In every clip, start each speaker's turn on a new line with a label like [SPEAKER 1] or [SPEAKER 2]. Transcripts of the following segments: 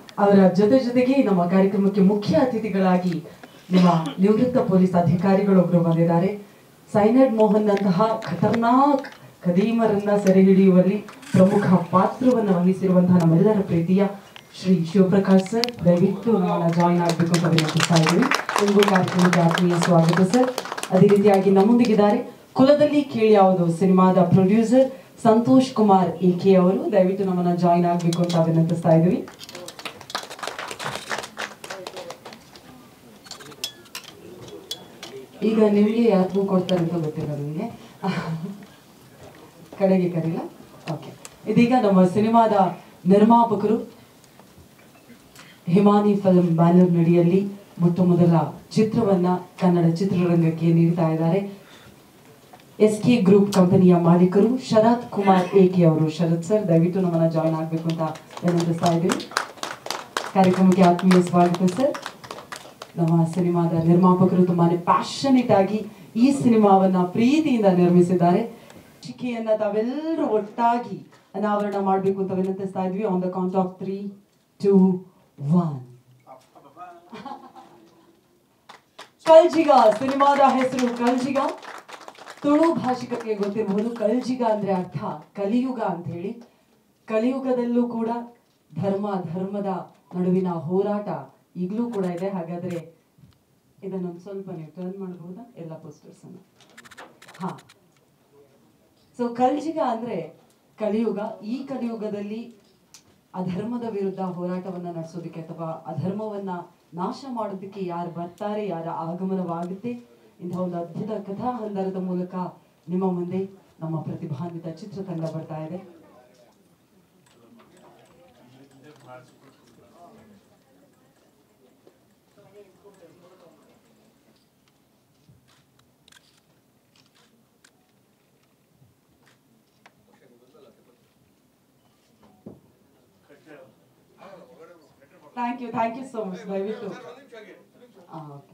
[SPEAKER 1] ಅವರ ಜೊತೆ ಜೊತೆಗೆ ನಮ್ಮ ಕಾರ್ಯಕ್ರಮಕ್ಕೆ ಮುಖ್ಯ ಅತಿಥಿಗಳಾಗಿ ನಿಮ್ಮ ನಿವೃತ್ತ ಪೊಲೀಸ್ ಅಧಿಕಾರಿಗಳೊಬ್ರು ಬಂದಿದ್ದಾರೆ ಸೈನಡ್ ಮೋಹನ್ ನಂತಹ ಖತರ್ನಾಕ್ ಖದೀಮರನ್ನ ಸೆರೆ ಹಿಡಿಯುವಲ್ಲಿ ಪ್ರಮುಖ ಪಾತ್ರವನ್ನು ವಹಿಸಿರುವಂತಹ ನಮ್ಮೆಲ್ಲರ ಪ್ರೀತಿಯ ಶ್ರೀ ಶಿವಪ್ರಕಾಶ್ ಸರ್ ದಯವಿಟ್ಟು ನಮ್ಮನ್ನ ಜಾಯಿನ್ ಆಗಬೇಕು ಅಂತ ವಿನಂತಿಸ್ತಾ ಇದ್ದೀವಿ ನಿಮಗೂ ಕಾರ್ಯಕ್ರಮಕ್ಕೆ ಆತ್ಮೀಯ ಸ್ವಾಗತ ಸರ್ ಅದೇ ರೀತಿಯಾಗಿ ನಮ್ಮೊಂದಿಗಿದ್ದಾರೆ ಕುಲದಲ್ಲಿ ಕೇಳಿ ಯಾವುದು ಸಿನಿಮಾದ ಪ್ರೊಡ್ಯೂಸರ್ ಸಂತೋಷ್ ಕುಮಾರ್ ಎಕೆ ಅವರು ದಯವಿಟ್ಟು ನಮ್ಮನ್ನ ಜಾಯಿನ್ ಆಗಬೇಕು ಅಂತ ವಿನಂತಿಸ್ತಾ ಇದ್ದೀವಿ ಈಗ ನಿಮಗೆ ಯಾರಿಗೂ ಕೊಡ್ತಾರೆ ಅಂತ ಗೊತ್ತಿಲ್ಲ ನಿಮಗೆ ಕಡೆಗೆ ಕರೀಲ ಓಕೆ ಇದೀಗ ನಮ್ಮ ಸಿನಿಮಾದ ನಿರ್ಮಾಪಕರು ಹಿಮಾನಿ ಫಿಲ್ಮ್ ಬ್ಯಾನರ್ ನಡಿಯಲ್ಲಿ ಮೊಟ್ಟ ಮೊದಲ ಚಿತ್ರವನ್ನ ಕನ್ನಡ ಚಿತ್ರರಂಗಕ್ಕೆ ನೀಡ್ತಾ ಇದ್ದಾರೆ ಎಸ್ ಕೆ ಗ್ರೂಪ್ ಕಂಪನಿಯ ಮಾಲೀಕರು ಶರತ್ ಕುಮಾರ್ ಎಕೆ ಅವರು ಶರತ್ ಸರ್ ದಯವಿಟ್ಟು ನಮ್ಮನ್ನ ಜಾಯಿನ್ ಆಗಬೇಕು ಅಂತ ವಿನಂತಿಸ್ತಾ ಇದ್ದೀವಿ ಕಾರ್ಯಕ್ರಮಕ್ಕೆ ಆತ್ಮೀಯ ಸ್ವಾಗತ ಸರ್ ನಮ್ಮ ಸಿನಿಮಾದ ನಿರ್ಮಾಪಕರು ತುಂಬಾನೇ ಪ್ಯಾಷನೇಟ್ ಆಗಿ ಈ ಸಿನಿಮಾವನ್ನ ಪ್ರೀತಿಯಿಂದ ನಿರ್ಮಿಸಿದ್ದಾರೆ ಚಿಕೆಯನ್ನ ತಾವೆಲ್ಲರೂ ಒಟ್ಟಾಗಿ ಅನಾವರಣ ಮಾಡಬೇಕು ಅಂತ ವಿನಂತಿಸ್ತಾ ಇದ್ವಿ on the count of three two one Kaljiga ಸಿನಿಮಾದ ಹೆಸರು ಕಲ್ಜಿಗ ತುಳು ಭಾಷಿಕರಿಗೆ ಗೊತ್ತಿರಬಹುದು ಕಲ್ಜಿಗ ಅಂದ್ರೆ ಅರ್ಥ ಕಲಿಯುಗ ಅಂತ ಹೇಳಿ ಕಲಿಯುಗದಲ್ಲೂ ಕೂಡ ಧರ್ಮ ಧರ್ಮದ ನಡುವಿನ ಹೋರಾಟ ಈಗಲೂ ಕೂಡ ಇದೆ ಹಾಗಾದ್ರೆ ಇದನ್ನೊಂದು ಸ್ವಲ್ಪ ನೀವು ಟರ್ನ್ ಮಾಡಬಹುದಾ ಎಲ್ಲ ಪೋಸ್ಟರ್ಸ್ ಅನ್ನ ಹಾ ಸೊ ಕಲ್ಜಿಗ ಅಂದ್ರೆ ಕಲಿಯುಗ ಈ ಕಲಿಯುಗದಲ್ಲಿ ಅಧರ್ಮದ ವಿರುದ್ಧ ಹೋರಾಟವನ್ನ ನಡೆಸೋದಕ್ಕೆ ಅಥವಾ ಅಧರ್ಮವನ್ನ ನಾಶ ಮಾಡೋದಕ್ಕೆ ಯಾರು ಬರ್ತಾರೆ ಯಾರ ಆಗಮನವಾಗುತ್ತೆ ಇಂತಹ ಒಂದು ಅದ್ಭುತ ಕಥಾ ಹಂದರದ ಮೂಲಕ ನಿಮ್ಮ ಮುಂದೆ ನಮ್ಮ ಪ್ರತಿಭಾನ್ವಿತ ಚಿತ್ರತಂಡ ಬರ್ತಾ ಇದೆ thank you thank you so much ದಯವಿಟ್ಟು ಆ, okay.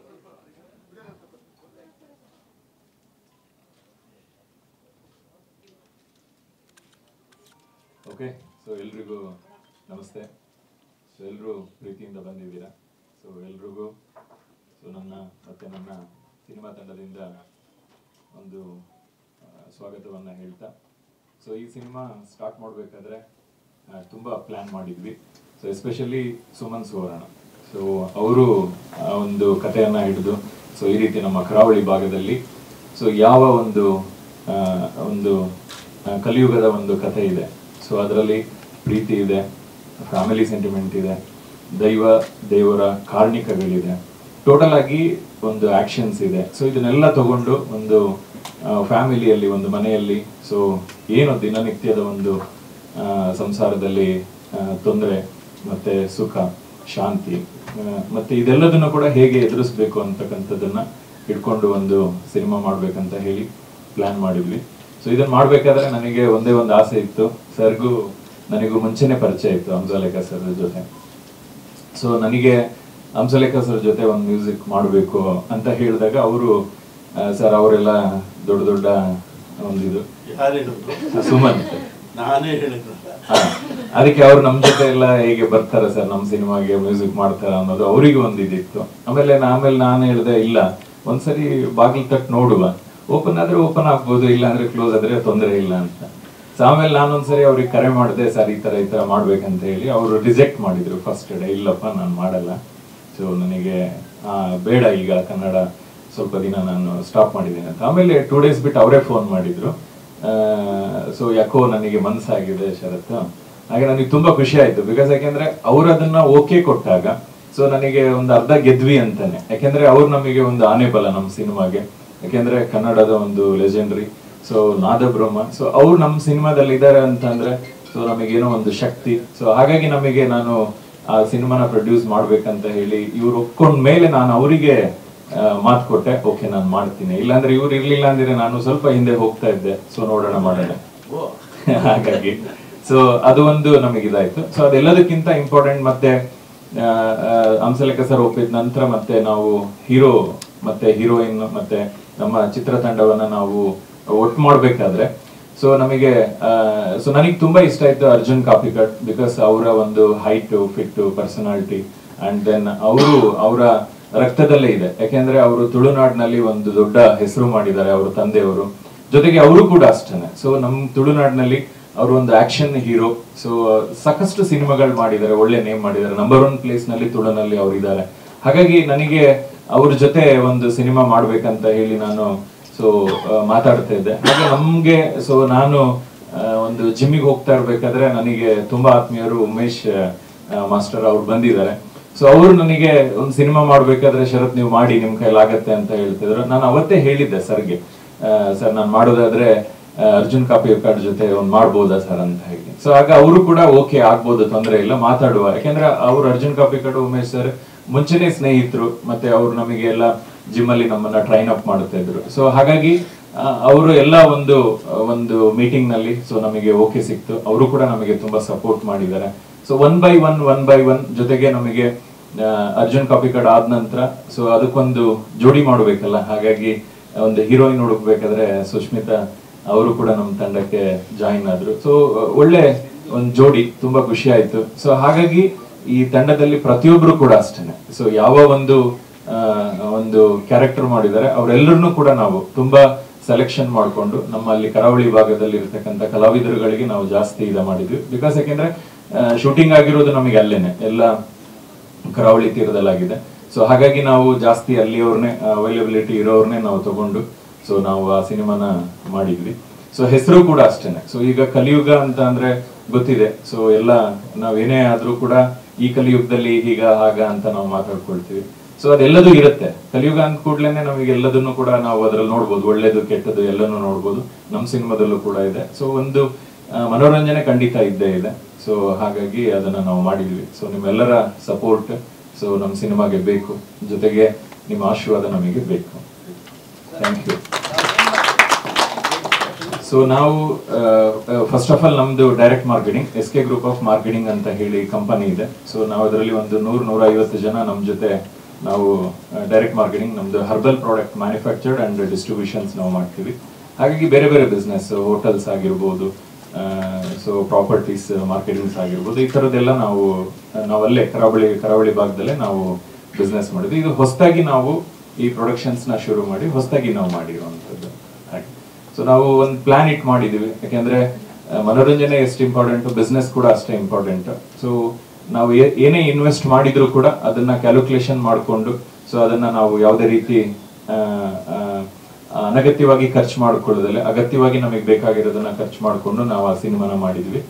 [SPEAKER 2] ಓಕೆ ಸೊ ಎಲ್ರಿಗೂ ನಮಸ್ತೆ ಸೊ ಎಲ್ಲರೂ ಪ್ರೀತಿಯಿಂದ ಬಂದಿದ್ದೀರಾ ಸೊ ಎಲ್ರಿಗೂ ಸೊ ನನ್ನ ಮತ್ತೆ ನನ್ನ ಸಿನಿಮಾ ತಂಡದಿಂದ ಒಂದು ಸ್ವಾಗತವನ್ನು ಹೇಳ್ತಾ ಸೊ ಈ ಸಿನಿಮಾ ಸ್ಟಾರ್ಟ್ ಮಾಡಬೇಕಾದ್ರೆ ತುಂಬ ಪ್ಲ್ಯಾನ್ ಮಾಡಿದ್ವಿ so especially Suman Suvarna so ಅವರು ಒಂದು ಕಥೆಯನ್ನು ಹಿಡಿದು ಸೊ ಈ ರೀತಿ ನಮ್ಮ ಕರಾವಳಿ ಭಾಗದಲ್ಲಿ ಸೊ ಯಾವ ಒಂದು ಆ, ಒಂದು ಆ, ಕಲಿಯುಗದ ಒಂದು ಕಥೆ ಇದೆ ಸೊ ಅದರಲ್ಲಿ ಪ್ರೀತಿ ಇದೆ ಫ್ಯಾಮಿಲಿ ಸೆಂಟಿಮೆಂಟ್ ಇದೆ ದೈವ ದೇವರ ಕಾರಣಿಕಗಳಿದೆ ಟೋಟಲ್ ಆಗಿ ಒಂದು ಆಕ್ಷನ್ಸ್ ಇದೆ ಸೊ ಇದನ್ನೆಲ್ಲ ತಗೊಂಡು ಒಂದು ಫ್ಯಾಮಿಲಿಯಲ್ಲಿ ಒಂದು ಮನೆಯಲ್ಲಿ ಸೊ ಏನು ದಿನನಿತ್ಯದ ಒಂದು ಆ, ಸಂಸಾರದಲ್ಲಿ ತೊಂದರೆ ಮತ್ತೆ ಸುಖ ಶಾಂತಿ ಆ, ಮತ್ತೆ ಇದೆಲ್ಲದನ್ನು ಕೂಡ ಹೇಗೆ ಎದುರಿಸ್ಬೇಕು ಅಂತಕ್ಕಂಥದ್ದನ್ನ ಇಟ್ಕೊಂಡು ಒಂದು ಸಿನಿಮಾ ಮಾಡ್ಬೇಕಂತ ಹೇಳಿ ಪ್ಲಾನ್ ಮಾಡಿದ್ವಿ ಸೊ ಇದನ್ನ ಮಾಡ್ಬೇಕಾದ್ರೆ ನನಗೆ ಒಂದೇ ಒಂದು ಆಸೆ ಇತ್ತು ಸರ್ಗೂ ನನಗೂ ಮುಂಚೆನೆ ಪರಿಚಯ ಇತ್ತು ಹಂಸಲೇಖ ಸರ್ ಜೊತೆ ಸೊ ನನಗೆ ಹಂಸಲೇಖ ಸರ್ ಜೊತೆ ಒಂದು ಮ್ಯೂಸಿಕ್ ಮಾಡಬೇಕು ಅಂತ ಹೇಳಿದಾಗ ಅವರು ಸರ್ ಅವರೆಲ್ಲ ದೊಡ್ಡ ದೊಡ್ಡ ಒಂದಿದು
[SPEAKER 3] ಯಾರು ಹೇಳಿದ್ರು
[SPEAKER 2] ಸುಮನ್
[SPEAKER 3] ನಾನೇ ಹೇಳಿದ್ರು
[SPEAKER 2] ಹಾ. ಅದಕ್ಕೆ ಅವ್ರು ನಮ್ ಜೊತೆ ಎಲ್ಲ ಹೇಗೆ ಬರ್ತಾರೆ ಸರ್ ನಮ್ ಸಿನಿಮಾಗೆ ಮ್ಯೂಸಿಕ್ ಮಾಡ್ತಾರ ಅನ್ನೋದು ಅವರಿಗೆ ಒಂದು ಇದಿತ್ತು ಆಮೇಲೆ ನಾ- ಆಮೇಲೆ ನಾನು ಹೇಳ್ದೆ ಇಲ್ಲ ಒಂದ್ಸರಿ ಬಾಗಿಲು ತಟ್ಟು ನೋಡುವ ಓಪನ್ ಆದ್ರೆ ಓಪನ್ ಆಗ್ಬೋದು ಇಲ್ಲ ಅಂದ್ರೆ ಕ್ಲೋಸ್ ಆದ್ರೆ ತೊಂದರೆ ಇಲ್ಲ ಅಂತ ಸೊ ಆಮೇಲೆ ನಾನೊಂದ್ಸರಿ ಅವ್ರಿಗೆ ಕರೆ ಮಾಡಿದೆ ಸರ್ ಈ ತರ ಈ ತರ ಮಾಡ್ಬೇಕಂತ ಹೇಳಿ ಅವರು ರಿಜೆಕ್ಟ್ ಮಾಡಿದ್ರು ಫಸ್ಟ್ ಡೇ ಇಲ್ಲಪ್ಪ ನಾನು ಮಾಡಲ್ಲ ಸೊ ನನಗೆ ಆ, ಬೇಡ ಈಗ ಕನ್ನಡ ಸ್ವಲ್ಪ ದಿನ ನಾನು ಸ್ಟಾಪ್ ಮಾಡಿದ್ದೀನಿ ಅಂತ ಆಮೇಲೆ ಟೂ ಡೇಸ್ ಬಿಟ್ಟು ಅವರೇ ಫೋನ್ ಮಾಡಿದ್ರು ಸೊ ಯಾಕೋ ನನಗೆ ಮನಸ್ಸಾಗಿದೆ ಶರತ್ ಹಾಗೆ ನನಗೆ ತುಂಬಾ ಖುಷಿ ಆಯ್ತು ಬಿಕಾಸ್ ಯಾಕೆಂದ್ರೆ ಅವ್ರು ಅದನ್ನ ಓಕೆ ಕೊಟ್ಟಾಗ ಸೊ ನನಗೆ ಒಂದು ಅರ್ಧ ಗೆದ್ವಿ ಅಂತಾನೆ ಯಾಕೆಂದ್ರೆ ಅವ್ರು ನಮಗೆ ಒಂದು ಆನೆ ಬಲ ನಮ್ಮ ಸಿನಿಮಾಗೆ ಯಾಕೆಂದ್ರೆ ಕನ್ನಡದ ಒಂದು ಲೆಜೆಂಡ್ರಿ ಸೊ ನಾದಬ್ರಹ್ಮ ಸೊ ಅವ್ರು ನಮ್ಮ ಸಿನಿಮಾದಲ್ಲಿ ಇದ್ದಾರೆ ಅಂತಂದ್ರೆ ಸೊ ನಮಗೇನೋ ಒಂದು ಶಕ್ತಿ ಸೊ ಹಾಗಾಗಿ ನಮಗೆ ನಾನು ಆ ಸಿನಿಮಾನ ಪ್ರೊಡ್ಯೂಸ್ ಮಾಡ್ಬೇಕಂತ ಹೇಳಿ ಇವ್ರು ಒಪ್ಕೊಂಡ ಮೇಲೆ ನಾನು ಅವರಿಗೆ ಮಾತು ಕೊಟ್ಟೆ ಓಕೆ ನಾನು ಮಾಡ್ತೀನಿ ಇಲ್ಲಾಂದ್ರೆ ಇವ್ರು ಇರ್ಲಿಲ್ಲ ಅಂದ್ರೆ ನಾನು ಸ್ವಲ್ಪ ಹಿಂದೆ ಹೋಗ್ತಾ ಇದ್ದೆ ಸೊ ನೋಡೋಣ ಮಾಡೋಣ
[SPEAKER 3] ಓ
[SPEAKER 2] ಹಾಗಾಗಿ ಸೊ ಅದು ಒಂದು ನಮಗೆ ಇದಾಯ್ತು ಸೊ ಅದೆಲ್ಲದಕ್ಕಿಂತ ಇಂಪಾರ್ಟೆಂಟ್ ಮತ್ತೆ ಆ, ಆ, ಹಂಸಲೇಖ ಸರ್ ಒಪ್ಪಿದ ನಂತರ ಮತ್ತೆ ನಾವು ಹೀರೋ ಮತ್ತೆ ಹೀರೋಯಿನ್ ಮತ್ತೆ ನಮ್ಮ ಚಿತ್ರತಂಡವನ್ನ ನಾವು ಒಟ್ಟು ಮಾಡ್ಬೇಕಾದ್ರೆ ಸೊ ನಮಗೆ ಸೊ ನನಗೆ ತುಂಬಾ ಇಷ್ಟ ಆಯ್ತು ಅರ್ಜುನ್ ಕಾಪಿಕಟ್ ಬಿಕಾಸ್ ಅವರ ಒಂದು height fit personality and then ಅವರು ಅವರ ರಕ್ತದಲ್ಲೇ ಇದೆ ಯಾಕೆಂದ್ರೆ ಅವರು ತುಳುನಾಡಿನಲ್ಲಿ ಒಂದು ದೊಡ್ಡ ಹೆಸರು ಮಾಡಿದ್ದಾರೆ ಅವರ ತಂದೆಯವರು ಜೊತೆಗೆ ಅವರು ಕೂಡ ಅಷ್ಟೇನೆ ಸೊ ನಮ್ಮ ತುಳುನಾಡಿನಲ್ಲಿ ಅವರು ಒಂದು ಆಕ್ಷನ್ ಹೀರೋ ಸೊ ಸಾಕಷ್ಟು ಸಿನಿಮಾಗಳು ಮಾಡಿದ್ದಾರೆ ಒಳ್ಳೆ ನೇಮ್ ಮಾಡಿದ್ದಾರೆ ನಂಬರ್ ಒನ್ ಪ್ಲೇಸ್ ನಲ್ಲಿ ತುಳುನಲ್ಲಿ ಅವರು ಇದ್ದಾರೆ ಹಾಗಾಗಿ ನನಗೆ ಅವ್ರ ಜೊತೆ ಒಂದು ಸಿನಿಮಾ ಮಾಡ್ಬೇಕಂತ ಹೇಳಿ ನಾನು ಸೊ ಮಾತಾಡ್ತಾ ಇದ್ದೆ ಹಾಗೆ ನಮ್ಗೆ ಸೊ ನಾನು ಆ, ಒಂದು ಜಿಮ್ಮಿಗೆ ಹೋಗ್ತಾ ಇರ್ಬೇಕಾದ್ರೆ ನನಗೆ ತುಂಬಾ ಆತ್ಮೀಯರು ಉಮೇಶ್ ಮಾಸ್ಟರ್ ಅವ್ರು ಬಂದಿದ್ದಾರೆ ಸೊ ಅವರು ನನಗೆ ಒಂದು ಸಿನಿಮಾ ಮಾಡ್ಬೇಕಾದ್ರೆ ಶರತ್ ನೀವು ಮಾಡಿ ನಿಮ್ ಕೈಲಾಗತ್ತೆ ಅಂತ ಹೇಳ್ತಿದ್ರು ನಾನು ಅವತ್ತೇ ಹೇಳಿದ್ದೆ ಸರ್ಗೆ ಸರ್ ನಾನು ಮಾಡೋದಾದ್ರೆ ಆ, ಅರ್ಜುನ್ ಕಾಪಿ ಕಾರ್ಡ್ ಜೊತೆ ಒಂದು ಮಾಡ್ಬೋದಾ ಸರ್ ಅಂತ ಹೇಳಿ ಸೊ ಆಗ ಅವರು ಕೂಡ ಓಕೆ ಆಗ್ಬೋದು ತೊಂದರೆ ಇಲ್ಲ ಮಾತಾಡುವ ಯಾಕೆಂದ್ರೆ ಅವ್ರು ಅರ್ಜುನ್ ಕಾಪಿ ಕಾರ್ಡ್ ಉಮೇಶ್ ಸರ್ ಮುಂಚೆನೆ ಸ್ನೇಹಿತರು ಮತ್ತೆ ಅವ್ರು ನಮಗೆ ಎಲ್ಲ ಜಿಮ್ ಅಲ್ಲಿ ನಮ್ಮನ್ನ ಟ್ರೈನ್ ಅಪ್ ಮಾಡ್ತಾ ಇದ್ರು ಸೊ ಹಾಗಾಗಿ ಅವರು ಎಲ್ಲ ಒಂದು ಒಂದು ಮೀಟಿಂಗ್ ನಲ್ಲಿ ಸೊ ನಮಗೆ ಓಕೆ ಸಿಕ್ತು ಅವರು ಕೂಡ ನಮಗೆ ತುಂಬಾ ಸಪೋರ್ಟ್ ಮಾಡಿದ್ದಾರೆ so one by one one by one ಜೊತೆಗೆ ನಮಗೆ ಆ, ಅರ್ಜುನ್ ಕಾಪಿ ಕಾರ್ಡ್ ಆದ ನಂತರ ಸೊ ಅದಕ್ಕೊಂದು ಜೋಡಿ ಮಾಡಬೇಕಲ್ಲ ಹಾಗಾಗಿ ಒಂದು ಹೀರೋಯಿನ್ ಹುಡುಕ್ಬೇಕಾದ್ರೆ ಸುಷ್ಮಿತಾ ಅವರು ಕೂಡ ನಮ್ಮ ತಂಡಕ್ಕೆ ಜಾಯಿನ್ ಆದ್ರು ಸೊ ಒಳ್ಳೆ ಒಂದು ಜೋಡಿ ತುಂಬಾ ಖುಷಿ ಆಯ್ತು ಸೊ ಹಾಗಾಗಿ ಈ ತಂಡದಲ್ಲಿ ಪ್ರತಿಯೊಬ್ರು ಕೂಡ ಅಷ್ಟೇನೆ ಸೊ ಯಾವ ಒಂದು ಆ, ಒಂದು ಕ್ಯಾರೆಕ್ಟರ್ ಮಾಡಿದ್ದಾರೆ ಅವರೆಲ್ಲರನ್ನೂ ಕೂಡ ನಾವು ತುಂಬಾ ಸೆಲೆಕ್ಷನ್ ಮಾಡಿಕೊಂಡು ನಮ್ಮಲ್ಲಿ ಕರಾವಳಿ ಭಾಗದಲ್ಲಿ ಇರ್ತಕ್ಕಂಥ ಕಲಾವಿದರುಗಳಿಗೆ ನಾವು ಜಾಸ್ತಿ ಇದ ಮಾಡಿದ್ವಿ ಬಿಕಾಸ್ ಯಾಕೆಂದ್ರೆ ಶೂಟಿಂಗ್ ಆಗಿರೋದು ನಮಗೆ ಅಲ್ಲೇನೆ ಎಲ್ಲ ಕರಾವಳಿ ತೀರದಲ್ಲಾಗಿದೆ ಸೊ ಹಾಗಾಗಿ ನಾವು ಜಾಸ್ತಿ ಅಲ್ಲಿಯವ್ರನ್ನೇ ಅವೈಲಬಿಲಿಟಿ ಇರೋರ್ನೇ ನಾವು ತಗೊಂಡು ಸೊ ನಾವು ಆ ಸಿನಿಮಾನ ಮಾಡಿದ್ವಿ ಸೊ ಹೆಸರು ಕೂಡ ಅಷ್ಟೇನೆ ಸೊ ಈಗ ಕಲಿಯುಗ ಅಂತ ಅಂದ್ರೆ ಗೊತ್ತಿದೆ ಸೊ ಎಲ್ಲ ನಾವೇನೇ ಆದ್ರೂ ಕೂಡ ಈ ಕಲಿಯುಗದಲ್ಲಿ ಹೀಗ ಹಾಗ ಅಂತ ನಾವು ಮಾತಾಡ್ಕೊಳ್ತೀವಿ ಸೊ ಅದೆಲ್ಲದೂ ಇರುತ್ತೆ ಕಲಿಯುಗ ಅಂದ ಕೂಡ್ಲೇನೆ ನಮಗೆ ಎಲ್ಲದನ್ನು ಕೂಡ ನಾವು ಅದ್ರಲ್ಲಿ ನೋಡ್ಬೋದು ಒಳ್ಳೇದು ಕೆಟ್ಟದ್ದು ಎಲ್ಲನೂ ನೋಡ್ಬೋದು ನಮ್ಮ ಸಿನಿಮಾದಲ್ಲೂ ಕೂಡ ಇದೆ ಸೊ ಒಂದು ಆ, ಮನೋರಂಜನೆ ಖಂಡಿತ ಇದ್ದೇ ಇದೆ ಸೊ ಹಾಗಾಗಿ ಅದನ್ನ ನಾವು ಮಾಡಿದ್ವಿ ಸೊ ನಿಮ್ಮೆಲ್ಲರ ಸಪೋರ್ಟ್ ಸೊ ನಮ್ಮ ಸಿನಿಮಾಗೆ ಬೇಕು ಜೊತೆಗೆ ನಿಮ್ಮ ಆಶೀರ್ವಾದ ನಮಗೆ ಬೇಕು ಥ್ಯಾಂಕ್ ಯು ಸೊ ನಾವು ಫಸ್ಟ್ ಆಫ್ ಆಲ್ ನಮ್ದು direct marketing S K group of marketing ಅಂತ ಹೇಳಿ ಕಂಪನಿ ಇದೆ ಸೊ ನಾವು ಅದರಲ್ಲಿ ಒಂದು ನೂರ್ ನೂರ ಐವತ್ತು ಜನ ನಮ್ಮ ಜೊತೆ ನಾವು ಡೈರೆಕ್ಟ್ ಮಾರ್ಕೆಟಿಂಗ್ ನಮ್ದು herbal product manufactured and distributions ನಾವು ಮಾಡ್ತೀವಿ ಹಾಗಾಗಿ ಬೇರೆ ಬೇರೆ ಬಿಸ್ನೆಸ್ ಹೋಟೆಲ್ಸ್ ಆಗಿರ್ಬೋದು ಸೊ ಪ್ರಾಪರ್ಟೀಸ್ ಮಾರ್ಕೆಟಿಂಗ್ಸ್ ಆಗಿರ್ಬೋದು ಈ ಥರದ್ದೆಲ್ಲ ನಾವು ನಾವಲ್ಲೇ ಕರಾವಳಿ ಕರಾವಳಿ ಭಾಗದಲ್ಲೇ ನಾವು ಬಿಸ್ನೆಸ್ ಮಾಡಿದ್ವಿ ಇದು ಹೊಸದಾಗಿ ನಾವು ಈ ಪ್ರೊಡಕ್ಷನ್ಸ್ ನ ಶುರು ಮಾಡಿ ಹೊಸದಾಗಿ ನಾವು ಮಾಡಿರುವಂಥದ್ದು ಹಾಗೆ ಸೊ ನಾವು ಒಂದು ಪ್ಲಾನ್ ಇಟ್ ಮಾಡಿದೀವಿ ಯಾಕೆಂದ್ರೆ ಆ, ಮನೋರಂಜನೆ ಎಷ್ಟು ಇಂಪಾರ್ಟೆಂಟ್ ಬಿಸ್ನೆಸ್ ಕೂಡ ಅಷ್ಟೇ ಇಂಪಾರ್ಟೆಂಟ್ ಸೊ ನಾವು ಏ- ಏನೇ ಇನ್ವೆಸ್ಟ್ ಮಾಡಿದ್ರು ಕೂಡ ಅದನ್ನ ಕ್ಯಾಲ್ಕುಲೇಷನ್ ಮಾಡಿಕೊಂಡು ಸೊ ಅದನ್ನ ನಾವು ಯಾವುದೇ ರೀತಿ ಆ, ಆ, ಅನಗತ್ಯವಾಗಿ ಖರ್ಚು ಮಾಡ್ಕೊಳ್ಳೋದಲ್ಲ ಅಗತ್ಯವಾಗಿ ನಮಗೆ ಬೇಕಾಗಿರೋದನ್ನ ಖರ್ಚು ಮಾಡಿಕೊಂಡು ನಾವು ಆ ಸಿನಿಮಾನ ಮಾಡಿದ್ವಿ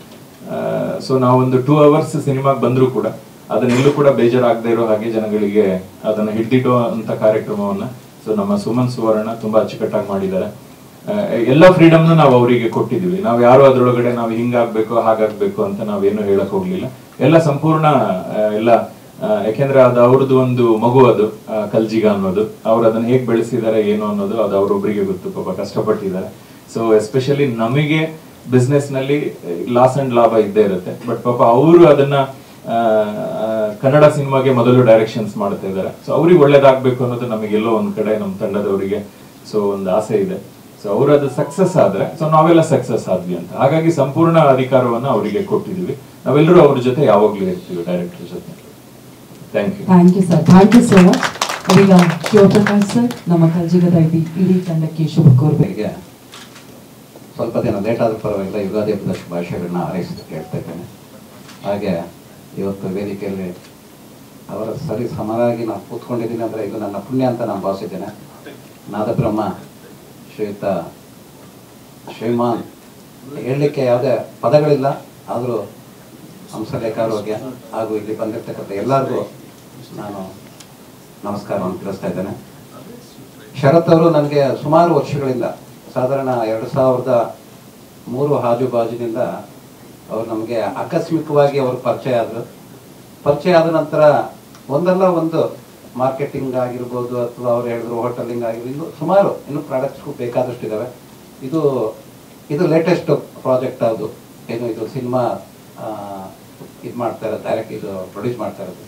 [SPEAKER 2] ಸೊ ನಾವೊಂದು ಟೂ ಅವರ್ಸ್ ಸಿನಿಮಾಗೆ ಬಂದರೂ ಕೂಡ ಅದನ್ನೆಲ್ಲೂ ಕೂಡ ಬೇಜಾರಾಗದೇ ಇರೋ ಹಾಗೆ ಜನಗಳಿಗೆ ಅದನ್ನ ಹಿಡಿದಿಡೋ ಅಂತ ಕಾರ್ಯಕ್ರಮವನ್ನ ಸೊ ನಮ್ಮ ಸುಮನ್ ಸುವರ್ಣ ತುಂಬಾ ಅಚ್ಚುಕಟ್ಟಾಗಿ ಮಾಡಿದ್ದಾರೆ ಆ, ಎಲ್ಲ ಫ್ರೀಡಮ್ನು ನಾವು ಅವರಿಗೆ ಕೊಟ್ಟಿದ್ವಿ ನಾವು ಯಾರು ಅದ್ರೊಳಗಡೆ ನಾವು ಹಿಂಗಾಗ್ಬೇಕು ಹಾಗಾಗ್ಬೇಕು ಅಂತ ನಾವೇನು ಹೇಳಕ್ ಹೋಗ್ಲಿಲ್ಲ ಎಲ್ಲ ಸಂಪೂರ್ಣ ಆ, ಎಲ್ಲ ಆ, ಯಾಕೆಂದ್ರೆ ಅದು ಅವ್ರದ್ದು ಒಂದು ಮಗು ಅದು ಆ, ಕಲ್ಜಿಗ ಅನ್ನೋದು ಅವ್ರು ಅದನ್ನ ಹೇಗ್ ಬೆಳೆಸಿದ್ದಾರೆ ಏನು ಅನ್ನೋದು ಅದು ಅವ್ರೊಬ್ರಿಗೆ ಗೊತ್ತು ಪಾಪ ಕಷ್ಟಪಟ್ಟಿದ್ದಾರೆ ಸೊ ಎಸ್ಪೆಷಲಿ ನಮಗೆ ಬಿಸ್ನೆಸ್ ನಲ್ಲಿ ಲಾಸ್ ಅಂಡ್ ಲಾಭ ಇದ್ದೇ ಇರುತ್ತೆ ಬಟ್ ಪಾಪ ಅವರು ಅದನ್ನ ಆ, ಆ, ಕನ್ನಡ ಸಿನಿಮಾಗೆ ಮೊದಲು ಡೈರೆಕ್ಷನ್ಸ್ ಮಾಡ್ತಾ ಇದ್ದಾರೆ ಸೊ ಅವ್ರಿಗೆ ಒಳ್ಳೇದಾಗ್ಬೇಕು ಅನ್ನೋದು ನಮಗೆಲ್ಲೋ ಒಂದ್ ಕಡೆ ನಮ್ಮ ತಂಡದವರಿಗೆ ಸೊ ಒಂದು ಆಸೆ ಇದೆ ಸೊ ಅವರು ಅದು ಸಕ್ಸಸ್ ಆದ್ರೆ ಸೊ ನಾವೆಲ್ಲ ಸಕ್ಸಸ್ ಆದ್ವಿ ಅಂತ ಹಾಗಾಗಿ ಸಂಪೂರ್ಣ ಅಧಿಕಾರವನ್ನ ಅವರಿಗೆ ಕೊಟ್ಟಿದ್ವಿ ನಾವೆಲ್ಲರೂ ಅವ್ರ ಜೊತೆ ಯಾವಾಗ್ಲೂ ಇರ್ತೀವಿ ಡೈರೆಕ್ಟರ್ ಜೊತೆ thank you
[SPEAKER 1] thank you sir thank you so much ಈಗ ಶಿವಪ್ರಕಾಶ್ ಸರ್ ನಮ್ಮ ಕಲ್ಜಿಗದ ಇಡೀ ಇಡೀ ತಂಡಕ್ಕೆ ಶುಭ ಕೋರ್ಬೇಕು
[SPEAKER 4] ಅವರಿಗೆ ಸ್ವಲ್ಪ ದಿನ ಲೇಟ್ ಆದ ಪರವಾಗಿಲ್ಲ ಯುಗಾದಿ ಹಬ್ಬದ ಶುಭಾಶಯಗಳನ್ನ ಹಾರೈಸಿ ಕೇಳ್ತಾ ಇದ್ದೇನೆ ಹಾಗೆ ಇವತ್ತು ವೇದಿಕೆಯಲ್ಲಿ ಅವರ ಸರಿ ಸಮರಾಗಿ ನಾನು ಕೂತ್ಕೊಂಡಿದ್ದೀನಿ ಅಂದರೆ ಇದು ನನ್ನ ಪುಣ್ಯ ಅಂತ ನಾನು ಭಾವಿಸಿದ್ದೇನೆ ನಾದಬ್ರಹ್ಮ ಶ್ರೀಯುತ ಶ್ರೀಮಾನ್ ಹೇಳಲಿಕ್ಕೆ ಯಾವುದೇ ಪದಗಳಿಲ್ಲ ಆದರೂ ಹಂಸಲೇಖಾರೋಗ್ಯ ಹಾಗೂ ಇಲ್ಲಿ ಬಂದಿರತಕ್ಕಂಥ ಎಲ್ಲರಿಗೂ ನಾನು ನಮಸ್ಕಾರವನ್ನು ತಿಳಿಸ್ತಾ ಇದ್ದೇನೆ ಶರತ್ ಅವರು ನನಗೆ ಸುಮಾರು ವರ್ಷಗಳಿಂದ ಸಾಧಾರಣ ಎರಡು ಸಾವಿರದ ಮೂರು ಹಾಜು ಬಾಜಿನಿಂದ ಅವರು ನಮಗೆ ಆಕಸ್ಮಿಕವಾಗಿ ಅವರು ಪರಿಚಯ ಆದರು ಪರಿಚಯ ಆದ ನಂತರ ಒಂದಲ್ಲ ಒಂದು ಮಾರ್ಕೆಟಿಂಗ್ ಆಗಿರ್ಬೋದು ಅಥವಾ ಅವ್ರು ಹೇಳಿದ್ರು ಹೋಟೆಲಿಂಗ್ ಆಗಿರ್ಬೋದು ಇನ್ನು ಸುಮಾರು ಇನ್ನು ಪ್ರಾಡಕ್ಟ್ಸ್ಗೂ ಬೇಕಾದಷ್ಟು ಇದ್ದಾವೆ ಇದು ಇದು ಲೇಟೆಸ್ಟ್ ಪ್ರಾಜೆಕ್ಟ್ ಅದು ಏನು ಇದು ಸಿನಿಮಾ ಇದು ಮಾಡ್ತಾ ಇರೋದು ಡೈರೆಕ್ಟ್ ಇದು ಪ್ರೊಡ್ಯೂಸ್ ಮಾಡ್ತಾ ಇರೋದು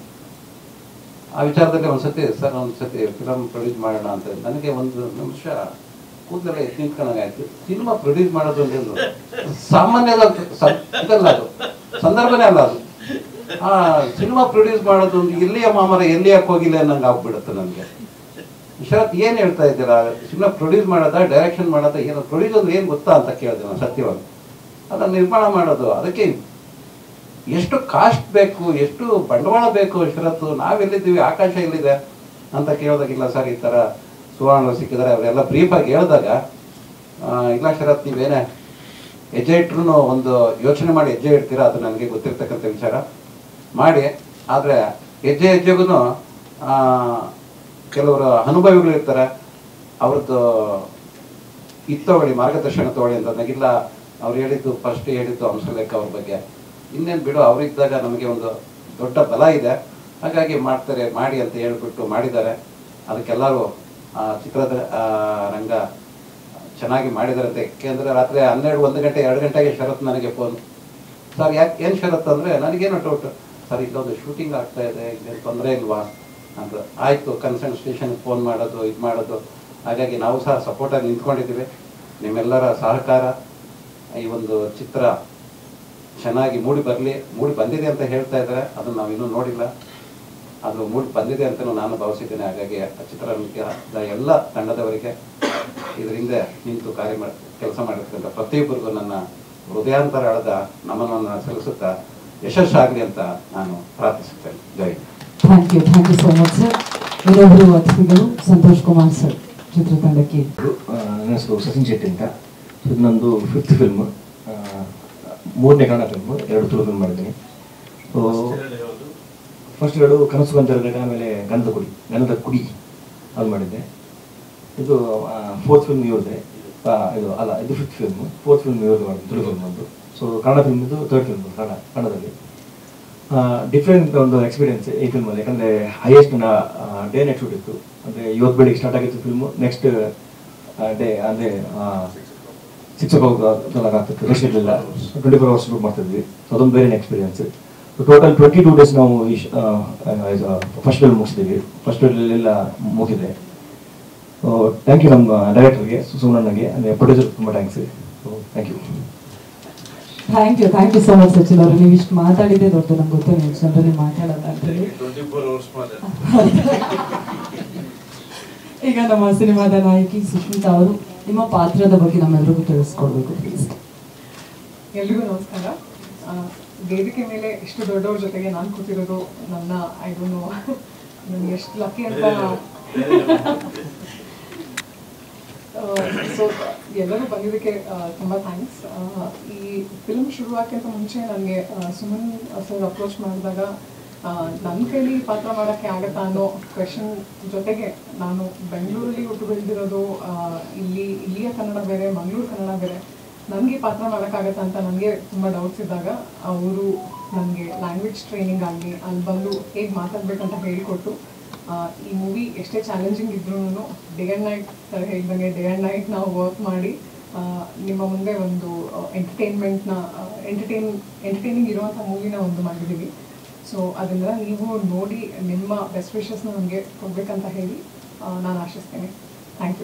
[SPEAKER 4] ಆ ವಿಚಾರದಲ್ಲಿ ಒಂದ್ಸತಿ ಸರ್ ಒಂದ್ಸತಿ ಫಿಲಮ್ ಪ್ರೊಡ್ಯೂಸ್ ಮಾಡೋಣ ಅಂತ ನನಗೆ ಒಂದು ನಿಮಿಷ ಕೂದಲೆಲ್ಲ ಎದ್ದು ನಿಂತ್ಕೊಂಡಾಗಾಯ್ತು ಸಿನಿಮಾ ಪ್ರೊಡ್ಯೂಸ್ ಮಾಡೋದು ಅಂದ್ರೆ ಸಾಮಾನ್ಯದ ಸ- ಇದಲ್ಲ ಅದು ಸಂದರ್ಭನೇ ಅಲ್ಲ ಅದು ಆ ಸಿನಿಮಾ ಪ್ರೊಡ್ಯೂಸ್ ಮಾಡೋದು ಒಂದು ಎಲ್ಲಿಯ ಮಾಮರ ಎಲ್ಲಿ ಯಾಕೆ ಹೋಗಿಲ್ಲ ಅನ್ನಂಗೆ ಆಗ್ಬಿಡುತ್ತೆ ನನಗೆ ಶರತ್ ಏನು ಹೇಳ್ತಾ ಇದ್ದೀರಾ ಸಿನಿಮಾ ಪ್ರೊಡ್ಯೂಸ್ ಮಾಡೋದಾ ಡೈರೆಕ್ಷನ್ ಮಾಡೋದಾ ಏನು ಪ್ರೊಡ್ಯೂಸ್ ಅಂದ್ರೆ ಏನು ಗೊತ್ತಾ ಅಂತ ಕೇಳಿದೆ ನಾನು ಸತ್ಯವಾಗಿ ಅದನ್ನು ನಿರ್ಮಾಣ ಮಾಡೋದು ಅದಕ್ಕೆ ಎಷ್ಟು ಕಾಸ್ಟ್ ಬೇಕು ಎಷ್ಟು ಬಂಡವಾಳ ಬೇಕು ಶರತ್ತು ನಾವೆಲ್ಲಿದ್ದೀವಿ ಆಕಾಶ ಎಲ್ಲಿದೆ ಅಂತ ಕೇಳೋದಾಗಿಲ್ಲ ಸರ್ ಈ ಥರ ಸುವರ್ಣ ಸಿಕ್ಕಿದ್ದಾರೆ ಅವರೆಲ್ಲ ಬ್ರೀಫಾಗಿ ಹೇಳಿದಾಗ ಆ, ಇಲ್ಲ ಶರತ್ ನೀವೇನೇ ಹೆಜ್ಜೆ ಇಟ್ರು ಒಂದು ಯೋಚನೆ ಮಾಡಿ ಹೆಜ್ಜೆ ಇಡ್ತೀರಾ ಅದು ನನಗೆ ಗೊತ್ತಿರ್ತಕ್ಕಂಥ ವಿಚಾರ ಮಾಡಿ ಆದರೆ ಹೆಜ್ಜೆ ಹೆಜ್ಜೆಗೂ ಕೆಲವರು ಅನುಭವಿಗಳು ಇರ್ತಾರೆ ಅವ್ರದ್ದು ಇದು ತಗೊಳ್ಳಿ ಮಾರ್ಗದರ್ಶನ ತಗೊಳ್ಳಿ ಅಂತ ನನಗಿಲ್ಲ ಅವ್ರು ಹೇಳಿದ್ದು ಫಸ್ಟ್ ಹೇಳಿದ್ದು ಹಂಸಲೇಖ ಅವ್ರ ಬಗ್ಗೆ ಇನ್ನೇನು ಬಿಡು ಅವರಿದ್ದಾಗ ನಮಗೆ ಒಂದು ದೊಡ್ಡ ಬಲ ಇದೆ ಹಾಗಾಗಿ ಮಾಡ್ತಾರೆ ಮಾಡಿ ಅಂತ ಹೇಳ್ಬಿಟ್ಟು ಮಾಡಿದ್ದಾರೆ ಅದಕ್ಕೆಲ್ಲರೂ ಆ ಚಿತ್ರದ ಆ, ರಂಗ ಚೆನ್ನಾಗಿ ಮಾಡಿದ್ದಾರೆ ಅಂತ ಯಾಕೆಂದ್ರೆ ರಾತ್ರಿ ಹನ್ನೆರಡು ಒಂದು ಗಂಟೆ ಎರಡು ಗಂಟೆಗೆ ಶರತ್ ನನಗೆ ಫೋನ್ ಸರ್ ಯಾಕೆ ಏನು ಶರತ್ ಅಂದರೆ ನನಗೇನು ಡೌಟ್ ಸರ್ ಇಲ್ಲೊಂದು ಶೂಟಿಂಗ್ ಆಗ್ತಾ ಇದೆ ಇಲ್ಲೇನು ತೊಂದರೆ ಇಲ್ವಾ ಅಂತ ಆಯಿತು ಕನ್ಸರ್ನ್ ಸ್ಟೇಷನ್ಗೆ ಫೋನ್ ಮಾಡೋದು ಇದು ಮಾಡೋದು ಹಾಗಾಗಿ ನಾವು ಸಹ ಸಪೋರ್ಟಾಗಿ ನಿಂತ್ಕೊಂಡಿದ್ದೀವಿ ನಿಮ್ಮೆಲ್ಲರ ಸಹಕಾರ ಈ ಒಂದು ಚಿತ್ರ ಚೆನ್ನಾಗಿ ಮೂಡಿ ಬರಲಿ ಮೂಡಿ ಬಂದಿದೆ ಅಂತ ಹೇಳ್ತಾ ಇದ್ದಾರೆ ಅದನ್ನು ನಾವು ಇನ್ನೂ ನೋಡಿಲ್ಲ ಅದು ಮೂಡಿ ಬಂದಿದೆ ಅಂತಲೂ ನಾನು ಭಾವಿಸಿದ್ದೇನೆ ಹಾಗಾಗಿ ಆ ಚಿತ್ರರಂಗದ ಎಲ್ಲ ತಂಡದವರಿಗೆ ಇದರಿಂದ ನಿಂತು ಕಾರ್ಯ ಮಾಡಿ ಕೆಲಸ ಮಾಡಿರ್ತಕ್ಕಂಥ ಪ್ರತಿಯೊಬ್ಬರಿಗೂ ನನ್ನ ಹೃದಯಾಂತರಾಳದ ನಮನವನ್ನು ಸಲ್ಲಿಸುತ್ತಾ ಯಶಸ್ಸಾಗಲಿ ಅಂತ ನಾನು ಪ್ರಾರ್ಥಿಸುತ್ತೇನೆ ಜೈ Hind.
[SPEAKER 1] Thank you thank you so much sir ಇನ್ನೊಬ್ಬರು ಅತಿಥಿಗಳು ಸಂತೋಷ್ ಕುಮಾರ್ ಸರ್ ಚಿತ್ರತಂಡಕ್ಕೆ
[SPEAKER 5] ಆ, ನನ್ನ ಹೆಸರು ಸಚಿನ್ ಶೆಟ್ಟಿ ಅಂತ ಇದು ನಂದು ಫಿಫ್ತ್ ಫಿಲ್ಮ್ ಮೂರನೇ ಕನ್ನಡ ಫಿಲ್ಮ್ ಎರಡು ತುಳು ಫಿಲ್ಮ್ ಮಾಡಿದ್ದೀನಿ ಸೊ ಫಸ್ಟ್ ಎರಡು ಕನಸು ಗಂಧರ್ಗ ಆಮೇಲೆ ಗಂಧದ ಕುಡಿ ಗಂಧದ ಕುಡಿ ಅದು ಮಾಡಿದ್ದೆ ಇದು ಫೋರ್ತ್ ಫಿಲ್ಮ್ ಇವ್ರದ್ದೆ ಆ, ಇದು ಅಲ್ಲ ಇದು ಫಿಫ್ತ್ ಫಿಲ್ಮ್ ಫೋರ್ತ್ ಫಿಲ್ಮ್ ಇವ್ರದ್ದು ಮಾಡಿದ್ದು ತುಳು ಫಿಲ್ಮ್ ಒಂದು ಸೊ ಕನ್ನಡ ಫಿಲ್ಮ್ ಇದು ಥರ್ಡ್ ಫಿಲ್ಮ್ ಕನ್ನಡ ಕನ್ನಡದಲ್ಲಿ ಡಿಫ್ರೆಂಟ್ ಒಂದು ಎಕ್ಸ್ಪೀರಿಯನ್ಸ್ ಈ ಫಿಲ್ಮಲ್ಲಿ ಯಾಕಂದರೆ ಹೈಯೆಸ್ಟ್ ನನ್ನ ಡೇ ನೈಟ್ ಶೂಟ್ ಇತ್ತು ಅಂದರೆ ಇವತ್ತು ಬೆಳಿಗ್ಗೆ ಸ್ಟಾರ್ಟ್ ಆಗಿತ್ತು ಫಿಲ್ಮು ನೆಕ್ಸ್ಟ್ ಡೇ ಅಂದರೆ ಸಿಕ್ಸ್ ಓ ಕ್ಲಾಕ್ ಆಗ್ತಿತ್ತು ರೆಸ್ಟ್ ಇರಲಿಲ್ಲ ಟ್ವೆಂಟಿ ಫೋರ್ ಅವರ್ಸ್ ಶೂಟ್ ಮಾಡ್ತಿದ್ವಿ ಸೊ ಅದೊಂದು ಬೇರೆ experience total twenty two days ನಾವು ಈ ಫಸ್ಟ್ ಡೇಲ್ ಮುಗಿಸಿದ್ದೀವಿ ಫಸ್ಟ್ ಡೇಲೆಲ್ಲ ಮುಗಿದೆ ಥ್ಯಾಂಕ್ ಯು ನಮ್ಮ ಡೈರೆಕ್ಟರ್ಗೆ ಸುಮಣ್ಣಗೆ ಅಂದರೆ ಪ್ರೊಡ್ಯೂಸರ್ ತುಂಬ thanks so thank you
[SPEAKER 1] thank you thank you so much Sachin ಅವರು ನೀವು ಇಷ್ಟು ಮಾತಾಡಿದೆ ದೊಡ್ಡ ನಂಗೆ ಗೊತ್ತು ನೀವು ಜನರಲ್ಲಿ ಮಾತಾಡಲ್ಲ ಅಂತ ಹೇಳಿ
[SPEAKER 3] ಟ್ವೆಂಟಿ ಫೋರ್ ಅವರ್ಸ್ ಮಾತ್ರ
[SPEAKER 1] ಈಗ ನಮ್ಮ ಸಿನಿಮಾದ ನಾಯಕಿ ಸುಷ್ಮಿತಾ ಅವರು ನಿಮ್ಮ ಪಾತ್ರದ ಬಗ್ಗೆ ನಮ್ಮೆಲ್ಲರಿಗೂ ತಿಳಿಸ್ಕೊಡ್ಬೇಕು ಪ್ಲೀಸ್
[SPEAKER 6] ಎಲ್ರಿಗೂ ನಮಸ್ಕಾರ ಆ, ವೇದಿಕೆ ಮೇಲೆ ಇಷ್ಟು ದೊಡ್ಡವ್ರ ಜೊತೆಗೆ ನಾನು ಕೂತಿರೋದು ನನ್ನ ಐ ಡೋಂಟ್ ನೋ ನನಗೆ ಎಷ್ಟು ಲಕ್ಕಿ ಅಂತ ಸೊ ಎಲ್ಲರೂ ಬಂದಿದ್ದಕ್ಕೆ ಆ, ತುಂಬ ಥ್ಯಾಂಕ್ಸ್ ಈ ಫಿಲ್ಮ್ ಶುರುವಾಕ್ಕಿಂತ ಮುಂಚೆ ನನಗೆ ಸುಮನ್ ಸರ್ ಅಪ್ರೋಚ್ ಮಾಡಿದಾಗ ನನ್ನ ಕೈಲಿ ಈ ಪಾತ್ರ ಮಾಡೋಕ್ಕೆ ಆಗತ್ತಾ ಅನ್ನೋ ಕ್ವೆಶನ್ ಜೊತೆಗೆ ನಾನು ಬೆಂಗಳೂರಲ್ಲಿ ಹುಟ್ಟು ಬೆಳೆದಿರೋದು ಆ, ಇಲ್ಲಿ ಇಲ್ಲಿಯ ಕನ್ನಡ ಬೇರೆ ಮಂಗಳೂರು ಕನ್ನಡ ಬೇರೆ ನನಗೆ ಪಾತ್ರ ಮಾಡೋಕ್ಕಾಗತ್ತಾ ಅಂತ ನನಗೆ ತುಂಬ ಡೌಟ್ಸ್ ಇದ್ದಾಗ ಅವರು ನನಗೆ ಲ್ಯಾಂಗ್ವೇಜ್ ಟ್ರೈನಿಂಗ್ ಆಗಲಿ ಅಲ್ಲಿ ಬಂದು ಹೇಗೆ ಮಾತಾಡ್ಬೇಕಂತ ಹೇಳಿಕೊಟ್ಟು ಆ, ಈ ಮೂವಿ ಎಷ್ಟೇ ಚಾಲೆಂಜಿಂಗ್ ಇದ್ರೂ ಡೇ ಆ್ಯಂಡ್ ನೈಟ್ ಸರ್ ಹೇಳ್ದಂಗೆ ಡೇ ಆ್ಯಂಡ್ ನೈಟ್ ನಾವು ವರ್ಕ್ ಮಾಡಿ ಆ, ನಿಮ್ಮ ಮುಂದೆ ಒಂದು ಎಂಟರ್ಟೈನ್ಮೆಂಟ್ನ ಎಂಟರ್ಟೈನ್ ಎಂಟರ್ಟೈನಿಂಗ್ ಇರುವಂಥ ಮೂವಿನ ಒಂದು ಮಾಡಿದ್ದೀವಿ ಸೊ ಅದನ್ನೆಲ್ಲ ನೀವು ನೋಡಿ ನಿಮ್ಮ ಬೆಸ್ಟ್ ವಿಶಸ್ನ ನಮಗೆ ಕೊಡಬೇಕಂತ ಹೇಳಿ ಆ, ನಾನು ಆಶಿಸ್ತೇನೆ ಥ್ಯಾಂಕ್ ಯು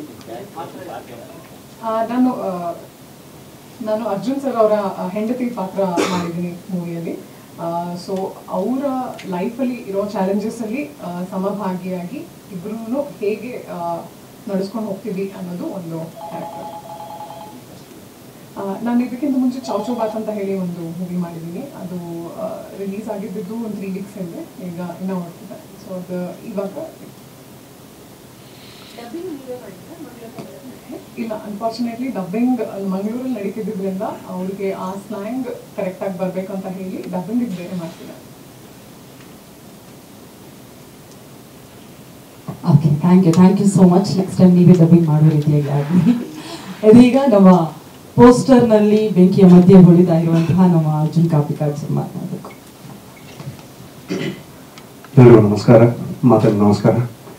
[SPEAKER 6] ನಾನು ಆ, ನಾನು ಅರ್ಜುನ್ ಸರ್ ಅವರ ಹೆಂಡತಿ ಪಾತ್ರ ಮಾಡಿದ್ದೀನಿ ಮೂವಿಯಲ್ಲಿ ಸೊ ಅವರ ಲೈಫಲ್ಲಿ ಇರೋ ಚಾಲೆಂಜಸ್ಸಲ್ಲಿ ಸಮಭಾಗಿಯಾಗಿ ಇಬ್ಬರೂ ಹೇಗೆ ಆ, ನಡೆಸ್ಕೊಂಡು ಹೋಗ್ತೀವಿ ಅನ್ನೋದು ಒಂದು ಕ್ಯಾರೆಕ್ಟರ್ ನಾನು ಇದಕ್ಕಿಂತ ಮುಂಚೆ ಚೌಚೌ ಬಾತ್ ಅಂತ ಹೇಳಿ ಒಂದು ಮೂವಿ ಮಾಡಿದ್ದೀನಿ ಅದು ರಿಲೀಸ್ ಆಗಿದ್ದು ಒಂದು ತ್ರೀ ವೀಕ್ಸ್ ಹಿಂದೆ ಈಗ ಇನ್ನೂ ಹೊರಟಿದೆ ಸೊ ಅದು ಇವಾಗ ಇಲ್ಲ ಅನ್ಫಾರ್ಚುನೇಟ್ಲಿ ಡಬ್ಬಿಂಗ್ ಮಂಗಳೂರಲ್ಲಿ ನಡೀತಿದ್ದರಿಂದ ಅವ್ರಿಗೆ ಆ ಸ್ಲ್ಯಾಂಗ್ ಕರೆಕ್ಟಾಗಿ ಬರಬೇಕು ಅಂತ ಹೇಳಿ ಡಬ್ಬಿಂಗ್ ಬೇರೆ ಮಾಡ್ತಿದ್ದಾರೆ
[SPEAKER 1] okay thank you thank you so much next time ನೀವೇ ಡಬ್ಬಿಂಗ್ ಮಾಡೋ ರೀತಿಯಾಗಿ ಆಗಲಿ ಇದೀಗ ನಮ್ಮ ಪೋಸ್ಟರ್ನಲ್ಲಿ ಬೆಂಕಿಯ ಮಧ್ಯೆ ಹೊಳಿತಾ ಇರುವಂತಹ ನಮ್ಮ ಅರ್ಜುನ್ ಕಾಪಿಕಾಡ್ ಸರ್ ಮಾತನಾಡಬೇಕು
[SPEAKER 7] ಎಲ್ರಿಗೂ ನಮಸ್ಕಾರ ಮಾತಾಡಿ ನಮಸ್ಕಾರ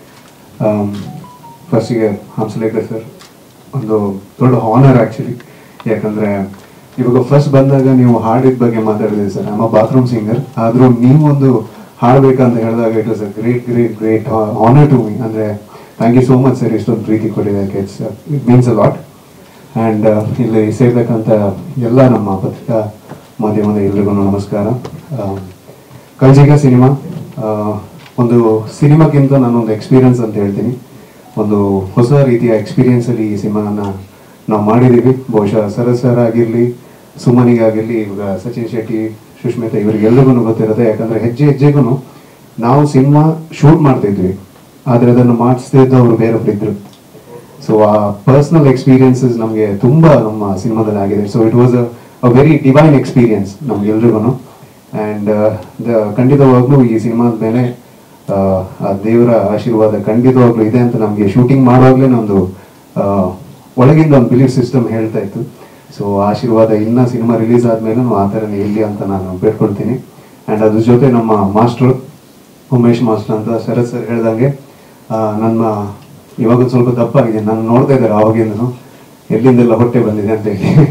[SPEAKER 7] ಫಸ್ಟಿಗೆ ಹಂಸಲೇಖರ್ ಸರ್ ಒಂದು ದೊಡ್ಡ ಹಾನರ್ ಆ್ಯಕ್ಚುಲಿ ಯಾಕಂದರೆ ಇವಾಗ ಫಸ್ಟ್ ಬಂದಾಗ ನೀವು ಹಾಡಿದ ಬಗ್ಗೆ ಮಾತಾಡಿದ್ರಿ ಸರ್ ನಮ್ಮ ಬಾತ್ರೂಮ್ ಸಿಂಗರ್ ಆದರೂ ನೀವೊಂದು ಹಾಡಬೇಕಂತ ಹೇಳಿದಾಗ it was a great great great honour to me ಅಂದರೆ thank you so much sir ಇಷ್ಟೊಂದು ಪ್ರೀತಿ ಕೊಟ್ಟಿದ್ದಕ್ಕೆ it's it means a lot and ಇಲ್ಲಿ ಸೇರ್ಬೇಕಂತ ಎಲ್ಲ ನಮ್ಮ ಪತ್ರಿಕಾ ಮಾಧ್ಯಮದ ಎಲ್ರಿಗೂ ನಮಸ್ಕಾರ ಆ, ಕಳ್ಜಿಗ ಸಿನಿಮಾ ಆ, ಒಂದು ಸಿನಿಮಾಕ್ಕಿಂತ ನಾನೊಂದು ಎಕ್ಸ್ಪೀರಿಯನ್ಸ್ ಅಂತ ಹೇಳ್ತೀನಿ ಒಂದು ಹೊಸ ರೀತಿಯ ಎಕ್ಸ್ಪೀರಿಯನ್ಸಲ್ಲಿ ಈ ಸಿನಿಮಾನ ನಾವು ಮಾಡಿದ್ದೀವಿ ಬಹುಶಃ ಸರಸ್ ಸರ್ ಆಗಿರಲಿ ಸುಮನಿಗಾಗಿರಲಿ ಇವಾಗ ಸಚಿನ್ ಶೆಟ್ಟಿ ಸುಷ್ಮಿತಾ ಇವರಿಗೆಲ್ರಿಗೂ ಗೊತ್ತಿರುತ್ತೆ ಯಾಕಂದರೆ ಹೆಜ್ಜೆ ಹೆಜ್ಜೆಗೂ ನಾವು ಸಿನಿಮಾ ಶೂಟ್ ಮಾಡ್ತಿದ್ವಿ ಆದರೆ ಅದನ್ನು ಮಾಡಿಸ್ತಿದ್ದವರು ಬೇರೊಬ್ರು ಇದ್ರು ಸೊ ಆ ಪರ್ಸನಲ್ ಎಕ್ಸ್ಪೀರಿಯನ್ಸಸ್ ನಮಗೆ ತುಂಬ ನಮ್ಮ ಸಿನಿಮಾದಲ್ಲಿ ಆಗಿದೆ so it was a very divine experience ನಮ್ಗೆಲ್ರಿಗೂ ಆ್ಯಂಡ್ ಖಂಡಿತವಾಗ್ಲೂ ಈ ಸಿನಿಮಾದ ಮೇಲೆ ಆ, ಆ ದೇವರ ಆಶೀರ್ವಾದ ಖಂಡಿತವಾಗ್ಲೂ ಇದೆ ಅಂತ ನಮಗೆ ಶೂಟಿಂಗ್ ಮಾಡುವಾಗಲೇ ನಮ್ಮದು ಒಳಗಿಂದ ಒಂದು ಬಿಲೀಫ್ ಸಿಸ್ಟಮ್ ಹೇಳ್ತಾ ಇತ್ತು ಸೊ ಆಶೀರ್ವಾದ ಇನ್ನ ಸಿನಿಮಾ ರಿಲೀಸ್ ಆದ್ಮೇಲೆ ಆ ಥರನೇ ಇರಲಿ ಅಂತ ನಾನು ಬೇಡ್ಕೊಳ್ತೀನಿ ಆ್ಯಂಡ್ ಅದ್ರ ಜೊತೆ ನಮ್ಮ ಮಾಸ್ಟ್ರು ಉಮೇಶ್ ಮಾಸ್ಟರ್ ಅಂತ ಶರತ್ ಸರ್ ಹೇಳ್ದಂಗೆ ಆ, ನನ್ನ ಇವಾಗ ಒಂದ್ ಸ್ವಲ್ಪ ದಪ್ಪ ಆಗಿದೆ ನಾನು ನೋಡ್ತಾ ಇದ್ದಾರೆ ಆವಾಗಿಂದನು ಎಲ್ಲಿಂದೆಲ್ಲ ಹೊಟ್ಟೆ ಬಂದಿದೆ ಅಂತ ಹೇಳಿ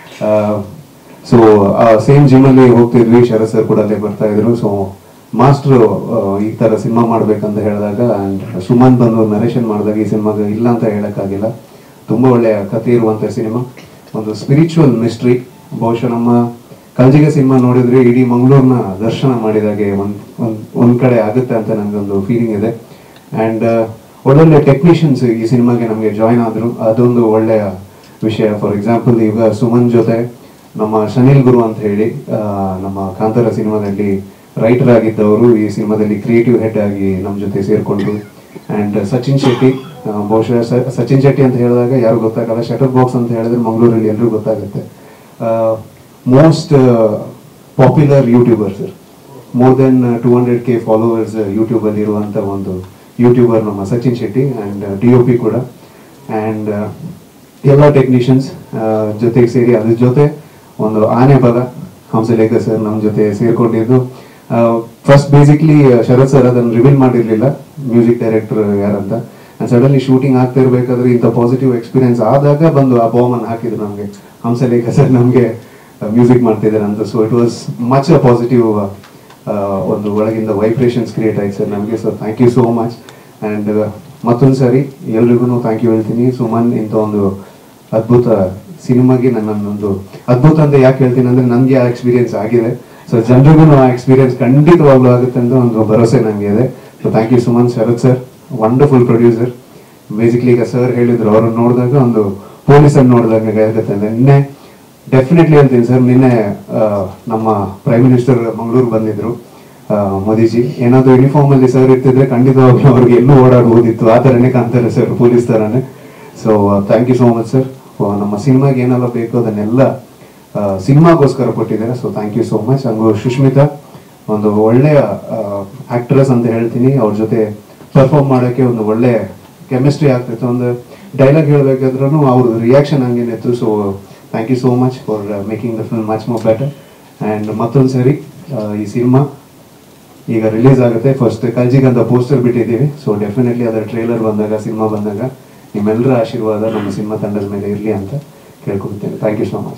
[SPEAKER 7] ಸೊ ಸೇಮ್ ಜಿಮ್ಮಲ್ಲಿ ಹೋಗ್ತಿದ್ವಿ ಶರತ್ ಸರ್ ಕೂಡ ಅಲ್ಲೇ ಬರ್ತಾ ಇದ್ರು ಸೊ ಮಾಸ್ಟ್ರು ಈ ತರ ಸಿನಿಮಾ ಮಾಡ್ಬೇಕಂತ ಹೇಳಿದಾಗ ಅಂಡ್ ಸುಮನ್ ಬಂದು ನರೇಶನ್ ಮಾಡಿದಾಗ ಈ ಸಿನಿಮಾಗೆ ಇಲ್ಲ ಅಂತ ಹೇಳಕ್ಕಾಗಿಲ್ಲ ತುಂಬಾ ಒಳ್ಳೆಯ ಕಥೆ ಇರುವಂತ ಸಿನಿಮಾ ಒಂದು ಸ್ಪಿರಿಚುವಲ್ ಮಿಸ್ಟ್ರಿ ಬಹುಶಃ ನಮ್ಮ ಕಲ್ಜಿಗೆ ಸಿನಿಮಾ ನೋಡಿದ್ರೆ ಇಡೀ ಮಂಗಳೂರಿನ ದರ್ಶನ ಮಾಡಿದಾಗೆ ಒಂದ್ ಒಂದ್ ಒಂದ್ ಕಡೆ ಆಗುತ್ತೆ ಅಂತ ನನಗೊಂದು ಫೀಲಿಂಗ್ ಇದೆ ಅಂಡ್ ಒಳ್ಳೊಳ್ಳೆ ಟೆಕ್ನಿಷಿಯನ್ಸ್ ಈ ಸಿನಿಮಾಗೆ ನಮಗೆ ಜಾಯ್ನ್ ಆದ್ರು ಅದೊಂದು ಒಳ್ಳೆಯ ವಿಷಯ ಫಾರ್ ಎಕ್ಸಾಂಪಲ್ ಈಗ ಸುಮನ್ ಜೊತೆ ನಮ್ಮ ಶನಿಲ್ ಗುರು ಅಂತ ಹೇಳಿ ಆ, ನಮ್ಮ ಕಾಂತಾರ ಸಿನಿಮಾದಲ್ಲಿ ರೈಟರ್ ಆಗಿದ್ದವರು ಈ ಸಿನಿಮಾದಲ್ಲಿ ಕ್ರಿಯೇಟಿವ್ ಹೆಡ್ ಆಗಿ ನಮ್ಮ ಜೊತೆ ಸೇರ್ಕೊಂಡು ಅಂಡ್ ಸಚಿನ್ ಶೆಟ್ಟಿ ಆ, ಬಹುಶಃ ಸ- ಸಚಿನ್ ಶೆಟ್ಟಿ ಅಂತ ಹೇಳಿದಾಗ ಯಾರು ಗೊತ್ತಾಗಲ್ಲ ಶಟರ್ ಬಾಕ್ಸ್ ಅಂತ ಹೇಳಿದ್ರೆ ಮಂಗಳೂರಲ್ಲಿ ಎಲ್ಲರೂ ಗೊತ್ತಾಗುತ್ತೆ most popular YouTuber sir more than two hundred K followers ಯೂಟ್ಯೂಬಲ್ಲಿ ಇರುವಂಥ ಒಂದು ಯೂಟ್ಯೂಬರ್ ನಮ್ಮ Sachin Shetty and D O P ಕೂಡ ಆ್ಯಂಡ್ ಎಲ್ಲ ಟೆಕ್ನಿಷಿಯನ್ಸ್ ಜೊತೆಗೆ ಸೇರಿ ಅದ್ರ ಜೊತೆ ಒಂದು ಆನೆ ಬಲ ಹಂಸಲೇಖ ಸರ್ ನಮ್ಮ ಜೊತೆ ಸೇರ್ಕೊಂಡಿದ್ದು ಫಸ್ಟ್ ಬೇಸಿಕ್ಲಿ ಶರತ್ ಸರ್ ಅದನ್ನು ರಿವೀಲ್ ಮಾಡಿರ್ಲಿಲ್ಲ ಮ್ಯೂಸಿಕ್ ಡೈರೆಕ್ಟರ್ ಯಾರಂತ ಸಡನ್ಲಿ ಶೂಟಿಂಗ್ ಆಗ್ತಾ ಇರಬೇಕಾದ್ರೆ ಇಂಥ ಪಾಸಿಟಿವ್ ಎಕ್ಸ್ಪೀರಿಯನ್ಸ್ ಆದಾಗ ಬಂದು ಆ ಬಾಮನ್ ಹಾಕಿದ್ರು ನಮಗೆ ಹಂಸಲೇಖ ಸರ್ ನಮಗೆ ಮ್ಯೂಸಿಕ್ ಮಾಡ್ತಿದ್ದಾರೆ ಅಂತ so it was much a positive ಒಂದು ಒಳಗಿಂದ ವೈಬ್ರೇಷನ್ಸ್ ಕ್ರಿಯೇಟ್ ಆಯ್ತು ಸರ್ ನಮಗೆ so thank you so much and ಮತ್ತೊಂದು ಸಾರಿ ಎಲ್ರಿಗೂ ಥ್ಯಾಂಕ್ ಯು ಹೇಳ್ತೀನಿ ಸುಮನ್ ಇಂಥ ಒಂದು ಅದ್ಭುತ ಸಿನಿಮಾಗೆ ನನ್ನೊಂದು ಅದ್ಭುತ ಅಂತ ಯಾಕೆ ಹೇಳ್ತೀನಿ ಅಂದ್ರೆ ನನಗೆ ಆ ಎಕ್ಸ್ಪೀರಿಯನ್ಸ್ ಆಗಿದೆ ಸೊ ಜನರಿಗೂ ಆ ಎಕ್ಸ್ಪೀರಿಯನ್ಸ್ ಖಂಡಿತವಾಗ್ಲೂ ಆಗುತ್ತೆ ಅಂತ ಒಂದು ಭರವಸೆ ನನಗೆ ಇದೆ so thank you Suman Sharath sir wonderful producer basically ಈಗ ಸರ್ ಹೇಳಿದ್ರು ಅವ್ರನ್ನ ನೋಡಿದಾಗ ಒಂದು ಪೊಲೀಸನ್ನು ನೋಡಿದಾಗ ಆಗುತ್ತೆ ನಿನ್ನೆ ಡೆಫಿನೆಟ್ಲಿ ಹೇಳ್ತೀನಿ ಸರ್ ನಿನ್ನೆ ಆ, ನಮ್ಮ ಪ್ರೈಮ್ ಮಿನಿಸ್ಟರ್ ಮಂಗಳೂರು ಬಂದಿದ್ರು ಆ, ಮೋದಿಜಿ ಏನಾದ್ರು ಯೂನಿಫಾರ್ಮ್ ಅಲ್ಲಿ ಸರ್ ಇರ್ತಿದ್ರೆ ಖಂಡಿತವಾಗ್ಲೂ ಅವ್ರಿಗೆ ಎಲ್ಲೂ ಓಡಾಡ್ಬೋದಿತ್ತು ಆ ಥರನೇ ಕಾಣ್ತಾರೆ ಸರ್ ಪೊಲೀಸ್ ಥರನೇ so thank you so much sir ನಮ್ಮ ಸಿನಿಮಾಗೆ ಏನೆಲ್ಲ ಬೇಕು ಅದನ್ನೆಲ್ಲ ಸಿನಿಮಾಗೋಸ್ಕರ ಕೊಟ್ಟಿದ್ದಾರೆ so thank you so much ಹಂಗು ಸುಷ್ಮಿತಾ ಒಂದು ಒಳ್ಳೆಯ ಆಕ್ಟ್ರೆಸ್ ಅಂತ ಹೇಳ್ತೀನಿ ಅವ್ರ ಜೊತೆ ಪರ್ಫಾರ್ಮ್ ಮಾಡೋಕ್ಕೆ ಒಂದು ಒಳ್ಳೆ ಕೆಮಿಸ್ಟ್ರಿ ಆಗ್ತಿತ್ತು ಒಂದು ಡೈಲಾಗ್ ಹೇಳ್ಬೇಕಾದ್ರೂ ಅವ್ರ ರಿಯಾಕ್ಷನ್ ಹಂಗೇನಿತ್ತು so thank you so much for making the film much more better and ಮತ್ತೊಂದು ಸರಿ ಆ, ಈ ಸಿನಿಮಾ ಈಗ ರಿಲೀಸ್ ಆಗುತ್ತೆ ಫಸ್ಟ್ ಕಲ್ಜಿಗ್ ಅಂತ ಪೋಸ್ಟರ್ ಬಿಟ್ಟಿದ್ದೀವಿ ಸೊ ಡೆಫಿನೆಟ್ಲಿ ಅದರ ಟ್ರೇಲರ್ ಬಂದಾಗ ಸಿನಿಮಾ ಬಂದಾಗ ನಿಮ್ಮೆಲ್ಲರ ಆಶೀರ್ವಾದ ನಮ್ಮ ಸಿನಿಮಾ ತಂಡದ ಮೇಲೆ ಇರಲಿ ಅಂತ ಕೇಳ್ಕೊಳ್ತೇನೆ thank you so much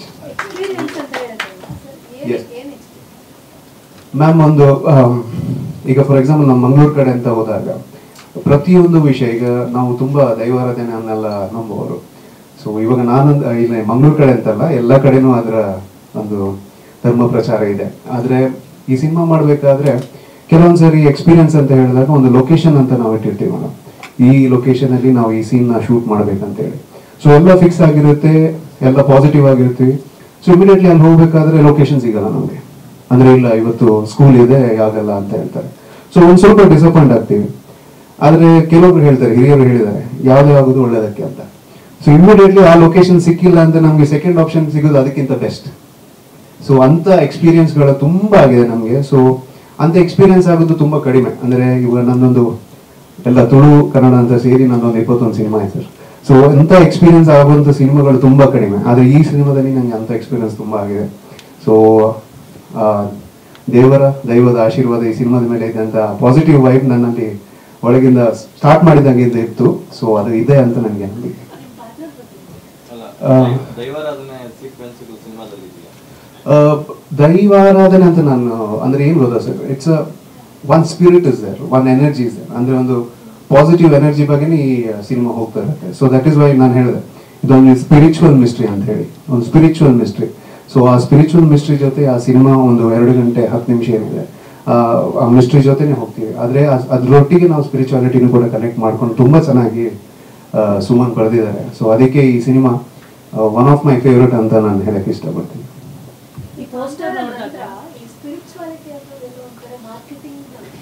[SPEAKER 7] Yes. Ma'am ಒಂದು ಆಮ್, ಈಗ ಫಾರ್ ಎಕ್ಸಾಂಪಲ್ ನಮ್ಮ ಮಂಗಳೂರು ಕಡೆ ಅಂತ ಹೋದಾಗ ಪ್ರತಿಯೊಂದು ವಿಷಯ ಈಗ ನಾವು ತುಂಬಾ ದೈವಾರಾಧನೆ ಅನ್ನೆಲ್ಲ ನಂಬುವವರು ಸೊ ಇವಾಗ ನಾನು ಇಲ್ಲ ಮಂಗಳೂರು ಕಡೆ ಅಂತಲ್ಲ ಎಲ್ಲ ಕಡೆನೂ ಅದರ ಒಂದು ಧರ್ಮ ಪ್ರಚಾರ ಇದೆ ಆದ್ರೆ ಈ ಸಿನಿಮಾ ಮಾಡಬೇಕಾದ್ರೆ ಕೆಲವೊಂದ್ಸರಿ ಎಕ್ಸ್ಪೀರಿಯನ್ಸ್ ಅಂತ ಹೇಳಿದಾಗ ಒಂದು ಲೊಕೇಶನ್ ಅಂತ ನಾವು ಇಟ್ಟಿರ್ತೀವಿ ಮೇಡಮ್ ಈ ಲೊಕೇಶನ್ ಅಲ್ಲಿ ನಾವು ಈ ಸೀನ್ ನ ಶೂಟ್ ಮಾಡ್ಬೇಕಂತ ಹೇಳಿ ಸೊ ಎಲ್ಲ ಫಿಕ್ಸ್ ಆಗಿರುತ್ತೆ ಎಲ್ಲ ಪಾಸಿಟಿವ್ ಆಗಿರ್ತೀವಿ ಸೊ ಇಮಿಡಿಯೇಟ್ಲಿ ಅಲ್ಲಿ ಹೋಗ್ಬೇಕಾದ್ರೆ ಲೊಕೇಶನ್ ಸಿಗಲ್ಲ ನಮಗೆ ಅಂದ್ರೆ ಇಲ್ಲ ಇವತ್ತು ಸ್ಕೂಲ್ ಇದೆ ಯಾವ್ದೆಲ್ಲ ಅಂತ ಹೇಳ್ತಾರೆ ಸೊ ಒಂದ್ ಸ್ವಲ್ಪ ಡಿಸಪಾಯಿಂಟ್ ಆಗ್ತೀವಿ ಆದ್ರೆ ಕೆಲವೊಬ್ರು ಹೇಳ್ತಾರೆ ಹಿರಿಯರು ಹೇಳಿದ್ದಾರೆ ಯಾವ್ದು ಆಗೋದು ಒಳ್ಳೇದಕ್ಕೆ ಅಂತ ಸೊ ಇಮಿಡಿಯೇಟ್ಲಿ ಆ ಲೊಕೇಶನ್ ಸಿಕ್ಕಿಲ್ಲ ಅಂತ ನಮ್ಗೆ ಸೆಕೆಂಡ್ ಆಪ್ಷನ್ ಸಿಗೋದು ಅದಕ್ಕಿಂತ ಬೆಸ್ಟ್ ಸೊ ಅಂತ ಎಕ್ಸ್ಪೀರಿಯನ್ಸ್ಗಳು ತುಂಬಾ ಆಗಿದೆ ನಮಗೆ ಸೊ ಅಂತ ಎಕ್ಸ್ಪೀರಿಯನ್ಸ್ ಆಗೋದು ತುಂಬಾ ಕಡಿಮೆ ಅಂದ್ರೆ ಇವಾಗ ನನ್ನೊಂದು ಎಲ್ಲ ತುಳು ಕನ್ನಡ ಅಂತ ಸೇರಿ ನನ್ನೊಂದು ಇಪ್ಪತ್ತೊಂದು ಸಿನಿಮಾ ಆಯ್ತು ಸರ್ ಸೊ ಎಂತ ಎಕ್ಸ್ಪೀರಿಯನ್ಸ್ ಆಗುವಂತ ಸಿನಿಮಾಗಳು ತುಂಬಾ ಕಡಿಮೆ ಆದ್ರೆ ಈ ಸಿನಿಮಾದಲ್ಲಿ ನಂಗೆ ಅಂತ ಎಕ್ಸ್ಪೀರಿಯನ್ಸ್ ತುಂಬಾ ಆಗಿದೆ ಸೊ ದೇವರ ದೈವದ ಆಶೀರ್ವಾದ ಈ ಸಿನಿಮಾದ ಮೇಲೆ ಇದ್ದಂತ ಪಾಸಿಟಿವ್ ವೈಬ್ ನನ್ನಲ್ಲಿ ಒಳಗಿಂದ ಸ್ಟಾರ್ಟ್ ಮಾಡಿದಂಗೆ ಇತ್ತು ಸೊ ಅದು ಇದೆ ಅಂತ ನನಗೆ ನಂಬಿಕೆ
[SPEAKER 3] ಅಲ್ಲ
[SPEAKER 7] ಆ.
[SPEAKER 3] ದೈವಾರಾಧನೆ ಸೀಕ್ವೆನ್ಸ್ಗಳು ಸಿನಿಮಾದಲ್ಲಿ ಇದೆಯಾ
[SPEAKER 7] ಆ, ದೈವಾರಾಧನೆ ಅಂತ ನಾನು ಅಂದ್ರೆ ಏನು ಗೊತ್ತಾ sir it's one spirit is there one energy is there ಅಂದ್ರೆ ಒಂದು ಪಾಸಿಟಿವ್ ಎನರ್ಜಿ ಬಗ್ಗೆನೇ ಈ ಸಿನಿಮಾ ಹೋಗ್ತಾ ಇರುತ್ತೆ ಸೊ ದಟ್ ಇಸ್ ವೈ ನಾನು ಹೇಳಿದೆ ಇದೊಂದು ಸ್ಪಿರಿಚುವಲ್ ಮಿಸ್ಟ್ರಿ ಅಂತ ಹೇಳಿ ಒಂದು ಸ್ಪಿರಿಚುವಲ್ ಮಿಸ್ಟ್ರಿ ಸೊ ಆ ಸ್ಪಿರಿಚುವಲ್ ಮಿಸ್ಟ್ರಿ ಜೊತೆ ಆ ಸಿನಿಮಾ ಒಂದು ಎರಡು ಗಂಟೆ ಹತ್ತು ನಿಮಿಷ ಏನಿದೆ ಆ, ಆ ಮಿಸ್ಟ್ರಿ ಜೊತೆನೆ ಹೋಗ್ತೀವಿ ಆದರೆ ಅದ್ರೊಟ್ಟಿಗೆ ನಾವು ಸ್ಪಿರಿಚುವಾಲಿಟಿನೂ ಕೂಡ ಕನೆಕ್ಟ್ ಮಾಡ್ಕೊಂಡು ತುಂಬಾ ಚೆನ್ನಾಗಿ ಆ, ಸುಮನ್ ಬರೆದಿದ್ದಾರೆ ಸೊ ಅದಕ್ಕೆ ಈ cinema one of my favourite ಅಂತ ನಾನು ಹೇಳಕ್ಕೆ ಇಷ್ಟಪಡ್ತೀನಿ
[SPEAKER 8] ಈ ಪೋಸ್ಟರ್ ನೋಡಿದಾಗ ಈ ಸ್ಪಿರಿಚುವಾಲಿಟಿ ಅನ್ನೋದೇನೋ ಒಂಥರ ಮಾರ್ಕೆಟಿಂಗ್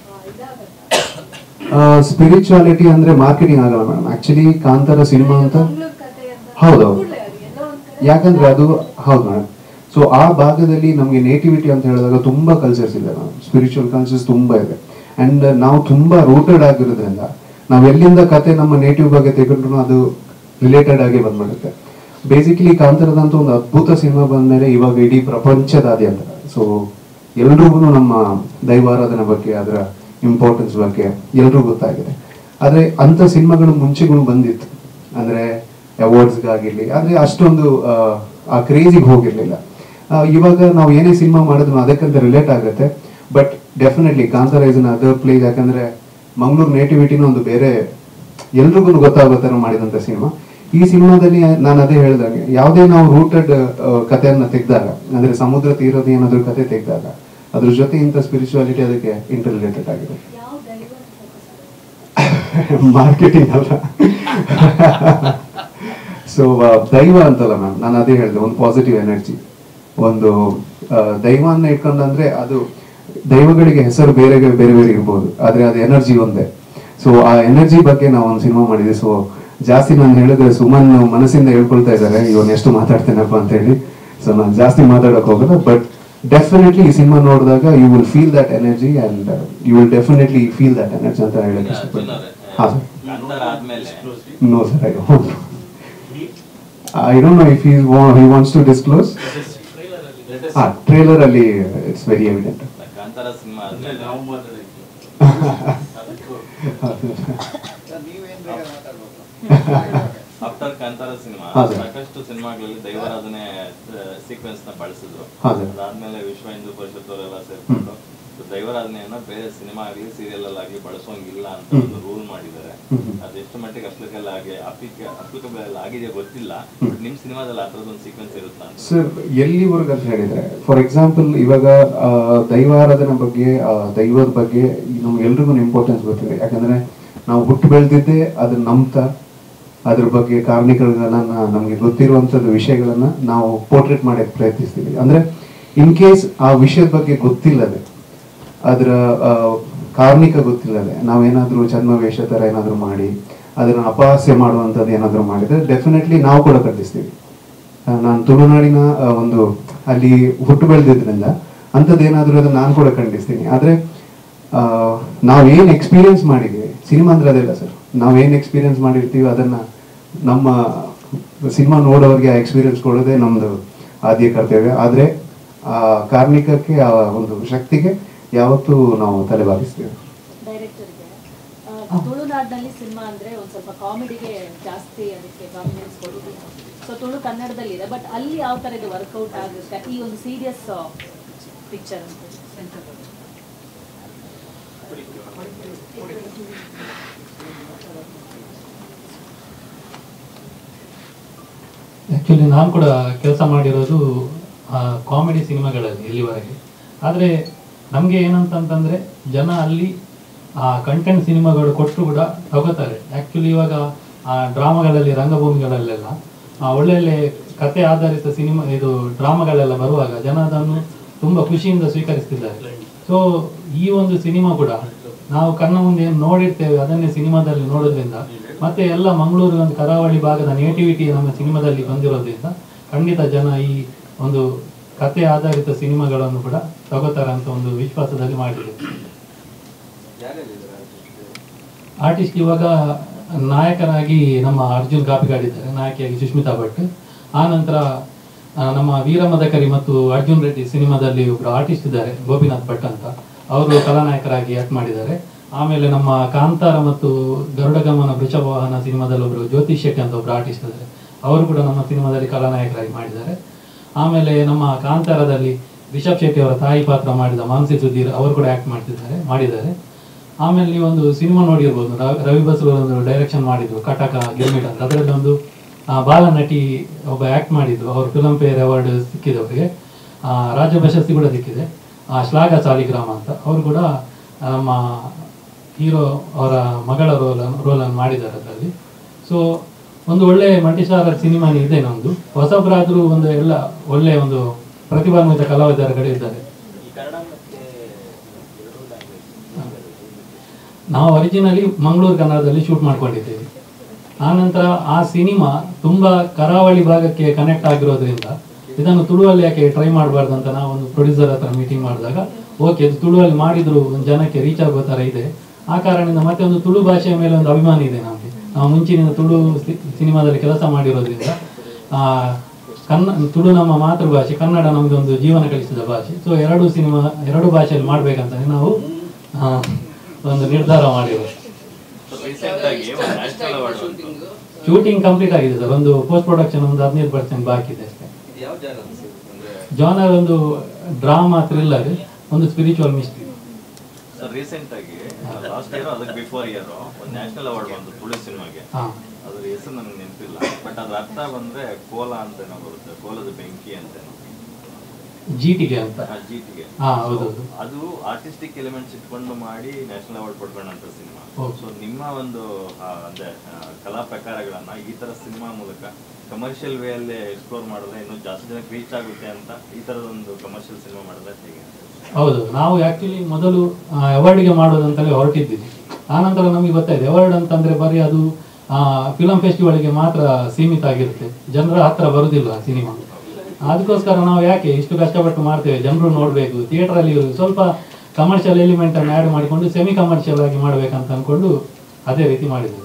[SPEAKER 8] ಇದಾಗತ್ತ
[SPEAKER 7] ಸ್ಪಿರಿಚುವಾಲಿಟಿ ಅಂದ್ರೆ ಮಾರ್ಕೆಟಿಂಗ್ ಆಗಲ್ಲ ಮೇಡಮ್ ಆಕ್ಚುಲಿ ಕಾಂತಾರ ಸಿನಿಮಾ ಅಂತ
[SPEAKER 8] ಮಂಗ್ಳೂರ್ ಕಥೆ ಅಂತ
[SPEAKER 7] ಹೌದು
[SPEAKER 8] ಕೂಡ್ಲೇ ಅದು ಎಲ್ಲೋ ಒಂದ್ ಕಡೆ
[SPEAKER 7] ಯಾಕಂದ್ರೆ ಅದು ಹೌದು ಮೇಡಮ್ ಸೊ ಆ ಭಾಗದಲ್ಲಿ ನಮಗೆ ನೇಟಿವಿಟಿ ಅಂತ ಹೇಳಿದಾಗ ತುಂಬಾ ಕಲ್ಚರ್ಸ್ ಇದೆ ಮೇಡಮ್ ಸ್ಪಿರಿಚುವಲ್ ಕಲ್ಚರ್ಸ್ ತುಂಬಾ ಇದೆ ಅಂಡ್ ನಾವು ತುಂಬಾ ರೂಟೆಡ್ ಆಗಿರೋದ್ರಿಂದ ನಾವು ಎಲ್ಲಿಂದ ಕತೆ ನಮ್ಮ ನೇಟಿವ್ ಬಗ್ಗೆ ತೆಗೊಂಡ್ರು ಅದು ರಿಲೇಟೆಡ್ ಆಗಿ ಬಂದ್ಬಿಡುತ್ತೆ ಬೇಸಿಕಲಿ ಕಾಂತಾರದಂತ ಒಂದು ಅದ್ಭುತ ಸಿನಿಮಾ ಬಂದ್ಮೇಲೆ ಇವಾಗ ಇಡೀ ಪ್ರಪಂಚದಾದ್ಯಂತ ಸೊ ಎಲ್ರಿಗೂ ನಮ್ಮ ದೈವಾರಾಧನೆ ಬಗ್ಗೆ ಅದರ ಇಂಪಾರ್ಟೆನ್ಸ್ ಬಗ್ಗೆ ಎಲ್ರಿಗೂ ಗೊತ್ತಾಗಿದೆ ಆದ್ರೆ ಅಂತ ಸಿನಿಮಾಗಳು ಮುಂಚೆಗಳು ಬಂದಿತ್ತು ಅಂದ್ರೆ ಅವಾರ್ಡ್ಸ್ಗಾಗಿರ್ಲಿ ಆದ್ರೆ ಅಷ್ಟೊಂದು ಆ, ಆ ಕ್ರೇಜಿಗೆ ಹೋಗಿರ್ಲಿಲ್ಲ ಆ, ಇವಾಗ ನಾವು ಏನೇ ಸಿನಿಮಾ ಮಾಡಿದ್ರು ಅದಕ್ಕಂತ ರಿಲೇಟ್ ಆಗುತ್ತೆ but definitely Kantara is another place ಯಾಕಂದ್ರೆ ಮಂಗಳೂರು ನೇಟಿವಿಟಿನ ಒಂದು ಬೇರೆ ಎಲ್ರಿಗೂ ಗೊತ್ತಾಗೋ ಥರ ಮಾಡಿದಂಥ ಸಿನಿಮಾ ಈ ಸಿನಿಮಾದಲ್ಲಿ ನಾನು ಅದೇ ಹೇಳ್ದಂಗೆ ಯಾವುದೇ ನಾವು ರೂಟೆಡ್ ಕಥೆಯನ್ನ ತೆಗೆದಾಗ ಅಂದ್ರೆ ಸಮುದ್ರ ತೀರದ ಏನಾದ್ರೂ ಕತೆ ತೆಗೆದಾಗ ಅದ್ರ ಜೊತೆ ಇಂಥ ಸ್ಪಿರಿಚುವಾಲಿಟಿ ಅದಕ್ಕೆ ಇಂಟರ್ ರಿಲೇಟೆಡ್ ಆಗಿದೆ
[SPEAKER 8] ಯಾವ ದೈವ focus
[SPEAKER 7] ಮಾರ್ಕೆಟಿಂಗ್ ಅಲ್ಲ ಸೊ ದೈವ ಅಂತಲ್ಲ ಮ್ಯಾಮ್ ನಾನು ಅದೇ ಹೇಳಿದೆ ಒಂದು ಪಾಸಿಟಿವ್ ಎನರ್ಜಿ ಒಂದು ಆ, ದೈವನ್ನ ಇಟ್ಕೊಂಡಂದ್ರೆ ಅದು ದೈವಗಳಿಗೆ ಹೆಸರು ಬೇರೆ ಬೇರೆ ಬೇರೆ ಇರ್ಬೋದು ಆದ್ರೆ ಅದು ಎನರ್ಜಿ ಒಂದೇ ಸೊ ಆ ಎನರ್ಜಿ ಬಗ್ಗೆ ನಾವು ಒಂದು ಸಿನಿಮಾ ಮಾಡಿದ್ವಿ ಸೊ ಜಾಸ್ತಿ ನಾನು ಹೇಳಿದ್ರೆ ಸುಮನ್ ಮನಸ್ಸಿಂದ ಹೇಳ್ಕೊಳ್ತಾ ಇದ್ದಾರೆ ಇವನ್ ಎಷ್ಟು ಮಾತಾಡ್ತೇನಪ್ಪ ಅಂತ ಹೇಳಿ ಸೊ ನಾನು ಜಾಸ್ತಿ ಮಾತಾಡಕ್ ಹೋಗಲ್ಲ ಬಟ್ ಡೆಫಿನೆಟ್ಲಿ ಈ ಸಿನಿಮಾ ನೋಡಿದಾಗ you will feel that energy and you will definitely feel that energy ಅಂತ ಹೇಳಕ್ ಇಷ್ಟಪಡ್ತೀನಿ ಹಾ ಸರ್
[SPEAKER 3] ಕಾಂತಾರ ಆದ್ಮೇಲೆ
[SPEAKER 7] No, sir, I don't. I don't know if he, wa- he wants to disclose. Ah, trailer ಅಲ್ಲಿ it's very evident.
[SPEAKER 3] Kantara cinema ಆದ್ಮೇಲೆ after Kantara cinema
[SPEAKER 7] ಹಾ, sir.
[SPEAKER 3] ಸಾಕಷ್ಟು ಸಿನಿಮಾಗಳಲ್ಲಿ ದೈವಾರಾಧನೆ ಸೀಕ್ವೆನ್ಸ್ ನ ಬಳಸಿದ್ರು
[SPEAKER 7] ಹಾ, ಸರ್.
[SPEAKER 3] ಅದಾದ್ಮೇಲೆ ವಿಶ್ವ ಹಿಂದೂ ಪರಿಷತ್ ಅವರೆಲ್ಲ ಸೇರ್ಕೊಂಡು ದೈವಾರಾಧನೆಯನ್ನ ಬೇರೆ ಸಿನಿಮಾ ಆಗಲಿ ಸೀರಿಯಲ್ ಅಲ್ಲಿ ಬಳಸೋಂಗಿಲ್ಲ ಅಂತ
[SPEAKER 7] ಹ್ಮ್.
[SPEAKER 3] ಒಂದು ರೂಲ್ ಮಾಡಿದ್ದಾರೆ
[SPEAKER 7] ಹ್ಮ್, ಹ್ಮ್.
[SPEAKER 3] ಅದೆಷ್ಟು ಮಟ್ಟಿಗೆ ಅಪ್ಲಿಕಲ್ ಆಗಿ ಅಪ್ಲಿಕಬಲ್ ಆಗಿದೆ ಗೊತ್ತಿಲ್ಲ
[SPEAKER 7] ಹ್ಮ್.
[SPEAKER 3] ಬಟ್ ನಿಮ್ ಸಿನಿಮಾದಲ್ಲಿ ಆ ಥರದೊಂದು ಸೀಕ್ವೆನ್ಸ್ ಇರುತ್ತಾ ಅಂತ
[SPEAKER 7] ಸರ್ ಎಲ್ಲಿವರೆಗೆ ಅಂತ ಹೇಳಿದ್ರೆ ಫಾರ್ ಎಕ್ಸಾಂಪಲ್ ಇವಾಗ ಆ, ದೈವಾರಾಧನೆ ಬಗ್ಗೆ ಆ, ದೈವದ ಬಗ್ಗೆ ನಮ್ಗೆಲ್ರಿಗೂ ಇಂಪಾರ್ಟೆನ್ಸ್ ಗೊತ್ತಿದೆ ಯಾಕಂದ್ರೆ ನಾವು ಹುಟ್ಟು ಬೆಳೆದಿದ್ದೇ ಅದನ್ನ ನಂಬ್ತಾ ಅದ್ರ ಬಗ್ಗೆ ಕಾರಣಿಕಗಳನ್ನ ನಮಗೆ ಗೊತ್ತಿರುವಂತದ್ದು ವಿಷಯಗಳನ್ನ ನಾವು ಪೋರ್ಟ್ರೇಟ್ ಮಾಡಕ್ಕೆ ಪ್ರಯತ್ನಿಸ್ತೀವಿ ಅಂದ್ರೆ ಇನ್ ಕೇಸ್ ಆ ವಿಷಯದ ಬಗ್ಗೆ ಗೊತ್ತಿಲ್ಲದೆ ಅದರ ಆ, ಕಾರಣಿಕ ಗೊತ್ತಿಲ್ಲದೆ ನಾವೇನಾದ್ರೂ ಛದ್ಮವೇಷ ತರ ಏನಾದ್ರೂ ಮಾಡಿ ಅದನ್ನ ಅಪಹಾಸ್ಯ ಮಾಡುವಂಥದ್ದು ಏನಾದ್ರೂ ಮಾಡಿದ್ರೆ ಡೆಫಿನೆಟ್ಲಿ ನಾವು ಕೂಡ ಖಂಡಿಸ್ತೀವಿ ಆ, ನಾನು ತುಳುನಾಡಿನ ಆ, ಒಂದು ಅಲ್ಲಿ ಹುಟ್ಟು ಬೆಳೆದಿದ್ರಿಂದ ಅಂಥದ್ದೇನಾದ್ರೂ ಅದನ್ನ ನಾನು ಕೂಡ ಖಂಡಿಸ್ತೀನಿ ಆದ್ರೆ ಆ, ನಾವೇನ್ ಎಕ್ಸ್ಪೀರಿಯನ್ಸ್ ಮಾಡಿದ್ದೀವಿ ಸಿನಿಮಾ ಅಂದ್ರೆ ಅದೆಲ್ಲ ಸರ್ ನಾವೇನ್ ಎಕ್ಸ್ಪೀರಿಯನ್ಸ್ ಮಾಡಿರ್ತೀವಿ ಅದನ್ನ ನಮ್ಮ ಸಿನಿಮಾ ನೋಡೋರಿಗೆ ಆ ಎಕ್ಸ್ಪೀರಿಯನ್ಸ್ ಕೊಡೋದೇ ನಮ್ದು ಆದ್ಯ ಕರ್ತವ್ಯ ಆದ್ರೆ ಆ ಕಾರ್ಮಿಕಕ್ಕೆ ಆ ಒಂದು ಶಕ್ತಿಗೆ ಯಾವತ್ತೂ ನಾವು ತಲೆಬಾಗಿಸ್ತೀವಿ
[SPEAKER 8] ಡೈರೆಕ್ಟರ್ಗೆ ತುಳುನಾಡಿನಲ್ಲಿ ಸಿನಿಮಾ ಅಂದ್ರೆ ಒಂದ್ ಸ್ವಲ್ಪ ಕಾಮಿಡಿಗೆ ಜಾಸ್ತಿ ಅದಕ್ಕೆ ಡಾಮಿನೆನ್ಸ್ ಕೊಡೋದು ಸೊ ತುಳು ಕನ್ನಡದಲ್ಲಿದೆ ಬಟ್ ಅಲ್ಲಿ ಯಾವ ತರ ಇದು ವರ್ಕೌಟ್ ಆಗುತ್ತೆ ಈ ಒಂದು ಸೀರಿಯಸ್ ಪಿಕ್ಚರ್ ಅಂತ
[SPEAKER 9] ಆ್ಯಕ್ಚುಲಿ ನಾನು ಕೂಡ ಕೆಲಸ ಮಾಡಿರೋದು ಕಾಮಿಡಿ ಸಿನಿಮಾಗಳಲ್ಲಿ ಇಲ್ಲಿವರೆಗೆ ಆದರೆ ನಮಗೆ ಏನಂತಂತಂದರೆ ಜನ ಅಲ್ಲಿ ಆ ಕಂಟೆಂಟ್ ಸಿನಿಮಾಗಳು ಕೊಟ್ಟರು ಕೂಡ ತಗೋತಾರೆ ಆ್ಯಕ್ಚುಲಿ ಇವಾಗ ಆ ಡ್ರಾಮಾಗಳಲ್ಲಿ ರಂಗಭೂಮಿಗಳಲ್ಲೆಲ್ಲ ಆ, ಒಳ್ಳೊಳ್ಳೆ ಕತೆ ಆಧಾರಿತ ಸಿನಿಮಾ ಇದು ಡ್ರಾಮಾಗಳೆಲ್ಲ ಬರುವಾಗ ಜನ ಅದನ್ನು ತುಂಬ ಖುಷಿಯಿಂದ ಸ್ವೀಕರಿಸ್ತಿದ್ದಾರೆ ಸೊ ಈ ಒಂದು ಸಿನಿಮಾ ಕೂಡ ನಾವು ಕಣ್ಣ ಮುಂದೆ ಏನು ನೋಡಿರ್ತೇವೆ ಅದನ್ನೇ ಸಿನಿಮಾದಲ್ಲಿ ನೋಡೋದ್ರಿಂದ ಮತ್ತೆ ಎಲ್ಲ ಮಂಗಳೂರು ಒಂದು ಕರಾವಳಿ ಭಾಗದ ನೇಟಿವಿಟಿ ನಮ್ಮ ಸಿನಿಮಾದಲ್ಲಿ ಬಂದಿರೋದ್ರಿಂದ ಖಂಡಿತ ಜನ ಈ ಒಂದು ಕತೆ ಆಧಾರಿತ ಸಿನಿಮಾಗಳನ್ನು ಕೂಡ ತಗೋತಾರೆ ಅಂತ ಒಂದು ವಿಶ್ವಾಸದಲ್ಲಿ ಮಾಡಿದೆ ಆರ್ಟಿಸ್ಟ್ ಇವಾಗ ನಾಯಕನಾಗಿ ನಮ್ಮ ಅರ್ಜುನ್ ಕಾಪಿಗಾಡಿದ್ದಾರೆ ನಾಯಕಿಯಾಗಿ ಸುಷ್ಮಿತಾ ಭಟ್ ಆ ನಂತರ ಆ, ನಮ್ಮ ವೀರಮದಕರಿ ಮತ್ತು ಅರ್ಜುನ್ ರೆಡ್ಡಿ ಸಿನಿಮಾದಲ್ಲಿ ಒಬ್ರು ಆರ್ಟಿಸ್ಟ್ ಇದ್ದಾರೆ ಗೋಪಿನಾಥ್ ಭಟ್ ಅಂತ ಅವರು ಕಲಾನಾಯಕರಾಗಿ ಆಕ್ಟ್ ಮಾಡಿದ್ದಾರೆ ಆಮೇಲೆ ನಮ್ಮ ಕಾಂತಾರ ಮತ್ತು ಗರುಡಗಮನ ವೃಷಭವಾಹನ ಸಿನಿಮಾದಲ್ಲಿ ಒಬ್ರು ಜ್ಯೋತಿಷ್ ಶೆಟ್ಟಿ ಅಂತ ಒಬ್ರು ಆರ್ಟಿಸ್ಟ್ ಇದ್ದಾರೆ ಅವರು ಕೂಡ ನಮ್ಮ ಸಿನಿಮಾದಲ್ಲಿ ಕಲಾನಾಯಕರಾಗಿ ಮಾಡಿದ್ದಾರೆ ಆಮೇಲೆ ನಮ್ಮ ಕಾಂತಾರದಲ್ಲಿ ರಿಷಬ್ ಶೆಟ್ಟಿ ಅವರ ತಾಯಿ ಪಾತ್ರ ಮಾಡಿದ ಮಾನಸಿ ಸುಧೀರ್ ಅವರು ಕೂಡ ಆಕ್ಟ್ ಮಾಡ್ತಿದ್ದಾರೆ ಮಾಡಿದ್ದಾರೆ ಆಮೇಲೆ ನೀವು ಒಂದು ಸಿನಿಮಾ ನೋಡಿರ್ಬೋದು ರ- ರವಿ ಬಸ್ರು ಒಂದು ಡೈರೆಕ್ಷನ್ ಮಾಡಿದ್ರು ಕಟಕ ಗಿರ್ಮಿಟ್ ಅಂತ ಅದರಲ್ಲಿ ಒಂದು ಆ, ಬಾಲ ನಟಿ ಒಬ್ಬ ಆಕ್ಟ್ ಮಾಡಿದ್ರು ಅವರು ಫಿಲಂ ಫೇರ್ ಅವಾರ್ಡ್ ಸಿಕ್ಕಿದೆ ಅವರಿಗೆ ಆ, ರಾಜ್ಯ ಪ್ರಶಸ್ತಿ ಕೂಡ ಸಿಕ್ಕಿದೆ ಆ, ಶ್ಲಾಘ ಸಾಲಿಗ್ರಾಮ ಅಂತ ಅವರು ಕೂಡ ಆ, ನಮ್ಮ ಹೀರೋ ಅವರ ಮಗಳ ರೋಲ್ ರೋಲನ್ನು ಮಾಡಿದ್ದಾರೆ ಅದರಲ್ಲಿ ಸೊ ಒಂದು ಒಳ್ಳೆ ಮಲ್ಟಿಸ್ಟಾರರ್ ಸಿನಿಮಾನೇ ಇದೆ ನಮ್ಮದು ಹೊಸಬ್ರಾದ್ರೂ ಒಂದು ಎಲ್ಲ ಒಳ್ಳೆ ಒಂದು ಪ್ರತಿಭಾನ್ವಿತ ಕಲಾವಿದರುಗಳು ಇದ್ದಾರೆ ನಾವು ಒರಿಜಿನಲಿ ಮಂಗಳೂರು ಕನ್ನಡದಲ್ಲಿ ಶೂಟ್ ಮಾಡ್ಕೊಂಡಿದ್ದೇವೆ ಆನಂತರ ಆ ಸಿನಿಮಾ ತುಂಬಾ ಕರಾವಳಿ ಭಾಗಕ್ಕೆ ಕನೆಕ್ಟ್ ಆಗಿರೋದ್ರಿಂದ ಇದನ್ನು ತುಳುವಲ್ಲಿ ಯಾಕೆ ಟ್ರೈ ಮಾಡಬಾರ್ದು ಅಂತ ನಾವು ಒಂದು ಪ್ರೊಡ್ಯೂಸರ್ ಹತ್ರ ಮೀಟಿಂಗ್ ಮಾಡಿದಾಗ ಓಕೆ ಇದು ತುಳುವಲ್ಲಿ ಮಾಡಿದ್ರು ಒಂದು ಜನಕ್ಕೆ ರೀಚ್ ಆಗೋ ಥರ ಇದೆ ಆ ಕಾರಣದಿಂದ ಮತ್ತೆ ಒಂದು ತುಳು ಭಾಷೆಯ ಮೇಲೆ ಒಂದು ಅಭಿಮಾನ ಇದೆ ನಮಗೆ ನಾವು ಮುಂಚಿನಿಂದ ತುಳು ಸಿ- ಸಿನಿಮಾದಲ್ಲಿ ಕೆಲಸ ಮಾಡಿರೋದ್ರಿಂದ ಆ, ಕನ್ನ ತುಳು ನಮ್ಮ ಮಾತೃಭಾಷೆ ಕನ್ನಡ ನಮ್ದು ಒಂದು ಜೀವನ ಕಲಿಸಿದ ಭಾಷೆ ಸೊ ಎರಡು ಸಿನಿಮಾ ಎರಡು ಭಾಷೆಯಲ್ಲಿ ಮಾಡ್ಬೇಕಂತ ನಾವು ಆ, ಒಂದು ನಿರ್ಧಾರ ಮಾಡಿರೋದು
[SPEAKER 3] ರೀಸೆಂಟ್ ಆಗಿ ಒಂದು ನ್ಯಾಷನಲ್ ಅವಾರ್ಡ್ ಬಂತು
[SPEAKER 9] ಶೂಟಿಂಗ್ ಕಂಪ್ಲೀಟ್ ಆಗಿದೆ ಸರ್ ಒಂದು ಪೋಸ್ಟ್ ಪ್ರೊಡಕ್ಷನ್ ಒಂದು ಹದಿನೈದು ಪರ್ಸೆಂಟ್ ಬಾಕಿ ಇದೆ ಅಷ್ಟೇ
[SPEAKER 3] ಯಾವ ಜಾಗ ಅಂದ್ರೆ
[SPEAKER 9] ಜಾನರ್ ಒಂದು ಡ್ರಾಮಾ ಥ್ರಿಲ್ಲರ್ ಒಂದು ಸ್ಪಿರಿಚುವಲ್ ಮಿಸ್ಟ್ರಿ
[SPEAKER 3] ಸರ್ ರೀಸೆಂಟ್ ಆಗಿ ಲಾಸ್ಟ್ ಇಯರ್ ಅದಕ್ಕೆ ಬಿಫೋರ್ ಇಯರ್ ಒಂದು ನ್ಯಾಷನಲ್ ಅವಾರ್ಡ್ ಬಂತು ತುಳು ಸಿನಿಮಾಗೆ
[SPEAKER 9] ಹಾ.
[SPEAKER 3] ಅದ್ರ ಹೆಸರು ನನಗೆ ನೆನಪಿಲ್ಲ ಬಟ್ ಅದ್ರ ಅರ್ಥ ಬಂದ್ರೆ ಕೋಲ ಅಂತೇನೋ ಬರುತ್ತೆ ಕೋಲದ ಬೆಂಕಿ ಅಂತೇನೋ
[SPEAKER 9] ಜೀಟಿಗೆ ಅಂತ
[SPEAKER 3] ಜಿಟಿಗೆ
[SPEAKER 9] ಹಾ, ಹೌದೌದು.
[SPEAKER 3] ಅದು ಆರ್ಟಿಸ್ಟಿಕ್ ಎಲಿಮೆಂಟ್ಸ್ ಇಟ್ಕೊಂಡು ಮಾಡಿ ನ್ಯಾಷನಲ್ ಅವಾರ್ಡ್ ಪಡ್ಕೊಂಡಂತ ಸಿನಿಮಾ
[SPEAKER 9] ಹೌದು.
[SPEAKER 3] ಸೊ ನಿಮ್ಮ ಒಂದು ಆ, ಅಂದ್ರೆ ಆ, ಕಲಾ ಪ್ರಕಾರಗಳನ್ನ ಈ ತರ ಸಿನಿಮಾ ಮೂಲಕ ಕಮರ್ಷಿಯಲ್ ವೇ ಅಲ್ಲಿ ಎಕ್ಸ್ಪ್ಲೋರ್ ಮಾಡಿದ್ರೆ ಇನ್ನೂ ಜಾಸ್ತಿ ಜನಕ್ಕೆ ರೀಚ್ ಆಗುತ್ತೆ ಅಂತ ಈ ತರದೊಂದು ಕಮರ್ಷಿಯಲ್ ಸಿನಿಮಾ ಮಾಡಿದ್ರೆ ಹೇಗೆ
[SPEAKER 9] ಹೌದು ನಾವು ಆಕ್ಚುಲಿ ಮೊದಲು ಅವಾರ್ಡ್ಗೆ ಮಾಡೋದಂತಲೇ ಹೊರಟಿದ್ದೀವಿ ಆನಂತರ ನಮಗೆ ಗೊತ್ತಾಯ್ತು ಅವಾರ್ಡ್ ಅಂತಂದ್ರೆ ಬರೀ ಅದು ಫಿಲಂ ಫೆಸ್ಟಿವಲ್ಗೆ ಮಾತ್ರ ಸೀಮಿತ ಆಗಿರುತ್ತೆ ಜನರ ಹತ್ರ ಬರುದಿಲ್ಲ ಸಿನಿಮಾ ಅದಕ್ಕೋಸ್ಕರ ನಾವು ಯಾಕೆ ಇಷ್ಟು ಕಷ್ಟಪಟ್ಟು ಮಾಡ್ತೇವೆ ಜನರು ನೋಡಬೇಕು ಥಿಯೇಟ್ರಲ್ಲಿ ಸ್ವಲ್ಪ ಕಮರ್ಷಿಯಲ್ ಎಲಿಮೆಂಟ್ ಅನ್ನು ಆ್ಯಡ್ ಮಾಡಿಕೊಂಡು ಸೆಮಿ ಕಮರ್ಷಿಯಲ್ ಆಗಿ ಮಾಡ್ಬೇಕಂತ ಅನ್ಕೊಂಡು ಅದೇ ರೀತಿ ಮಾಡಿದ್ವಿ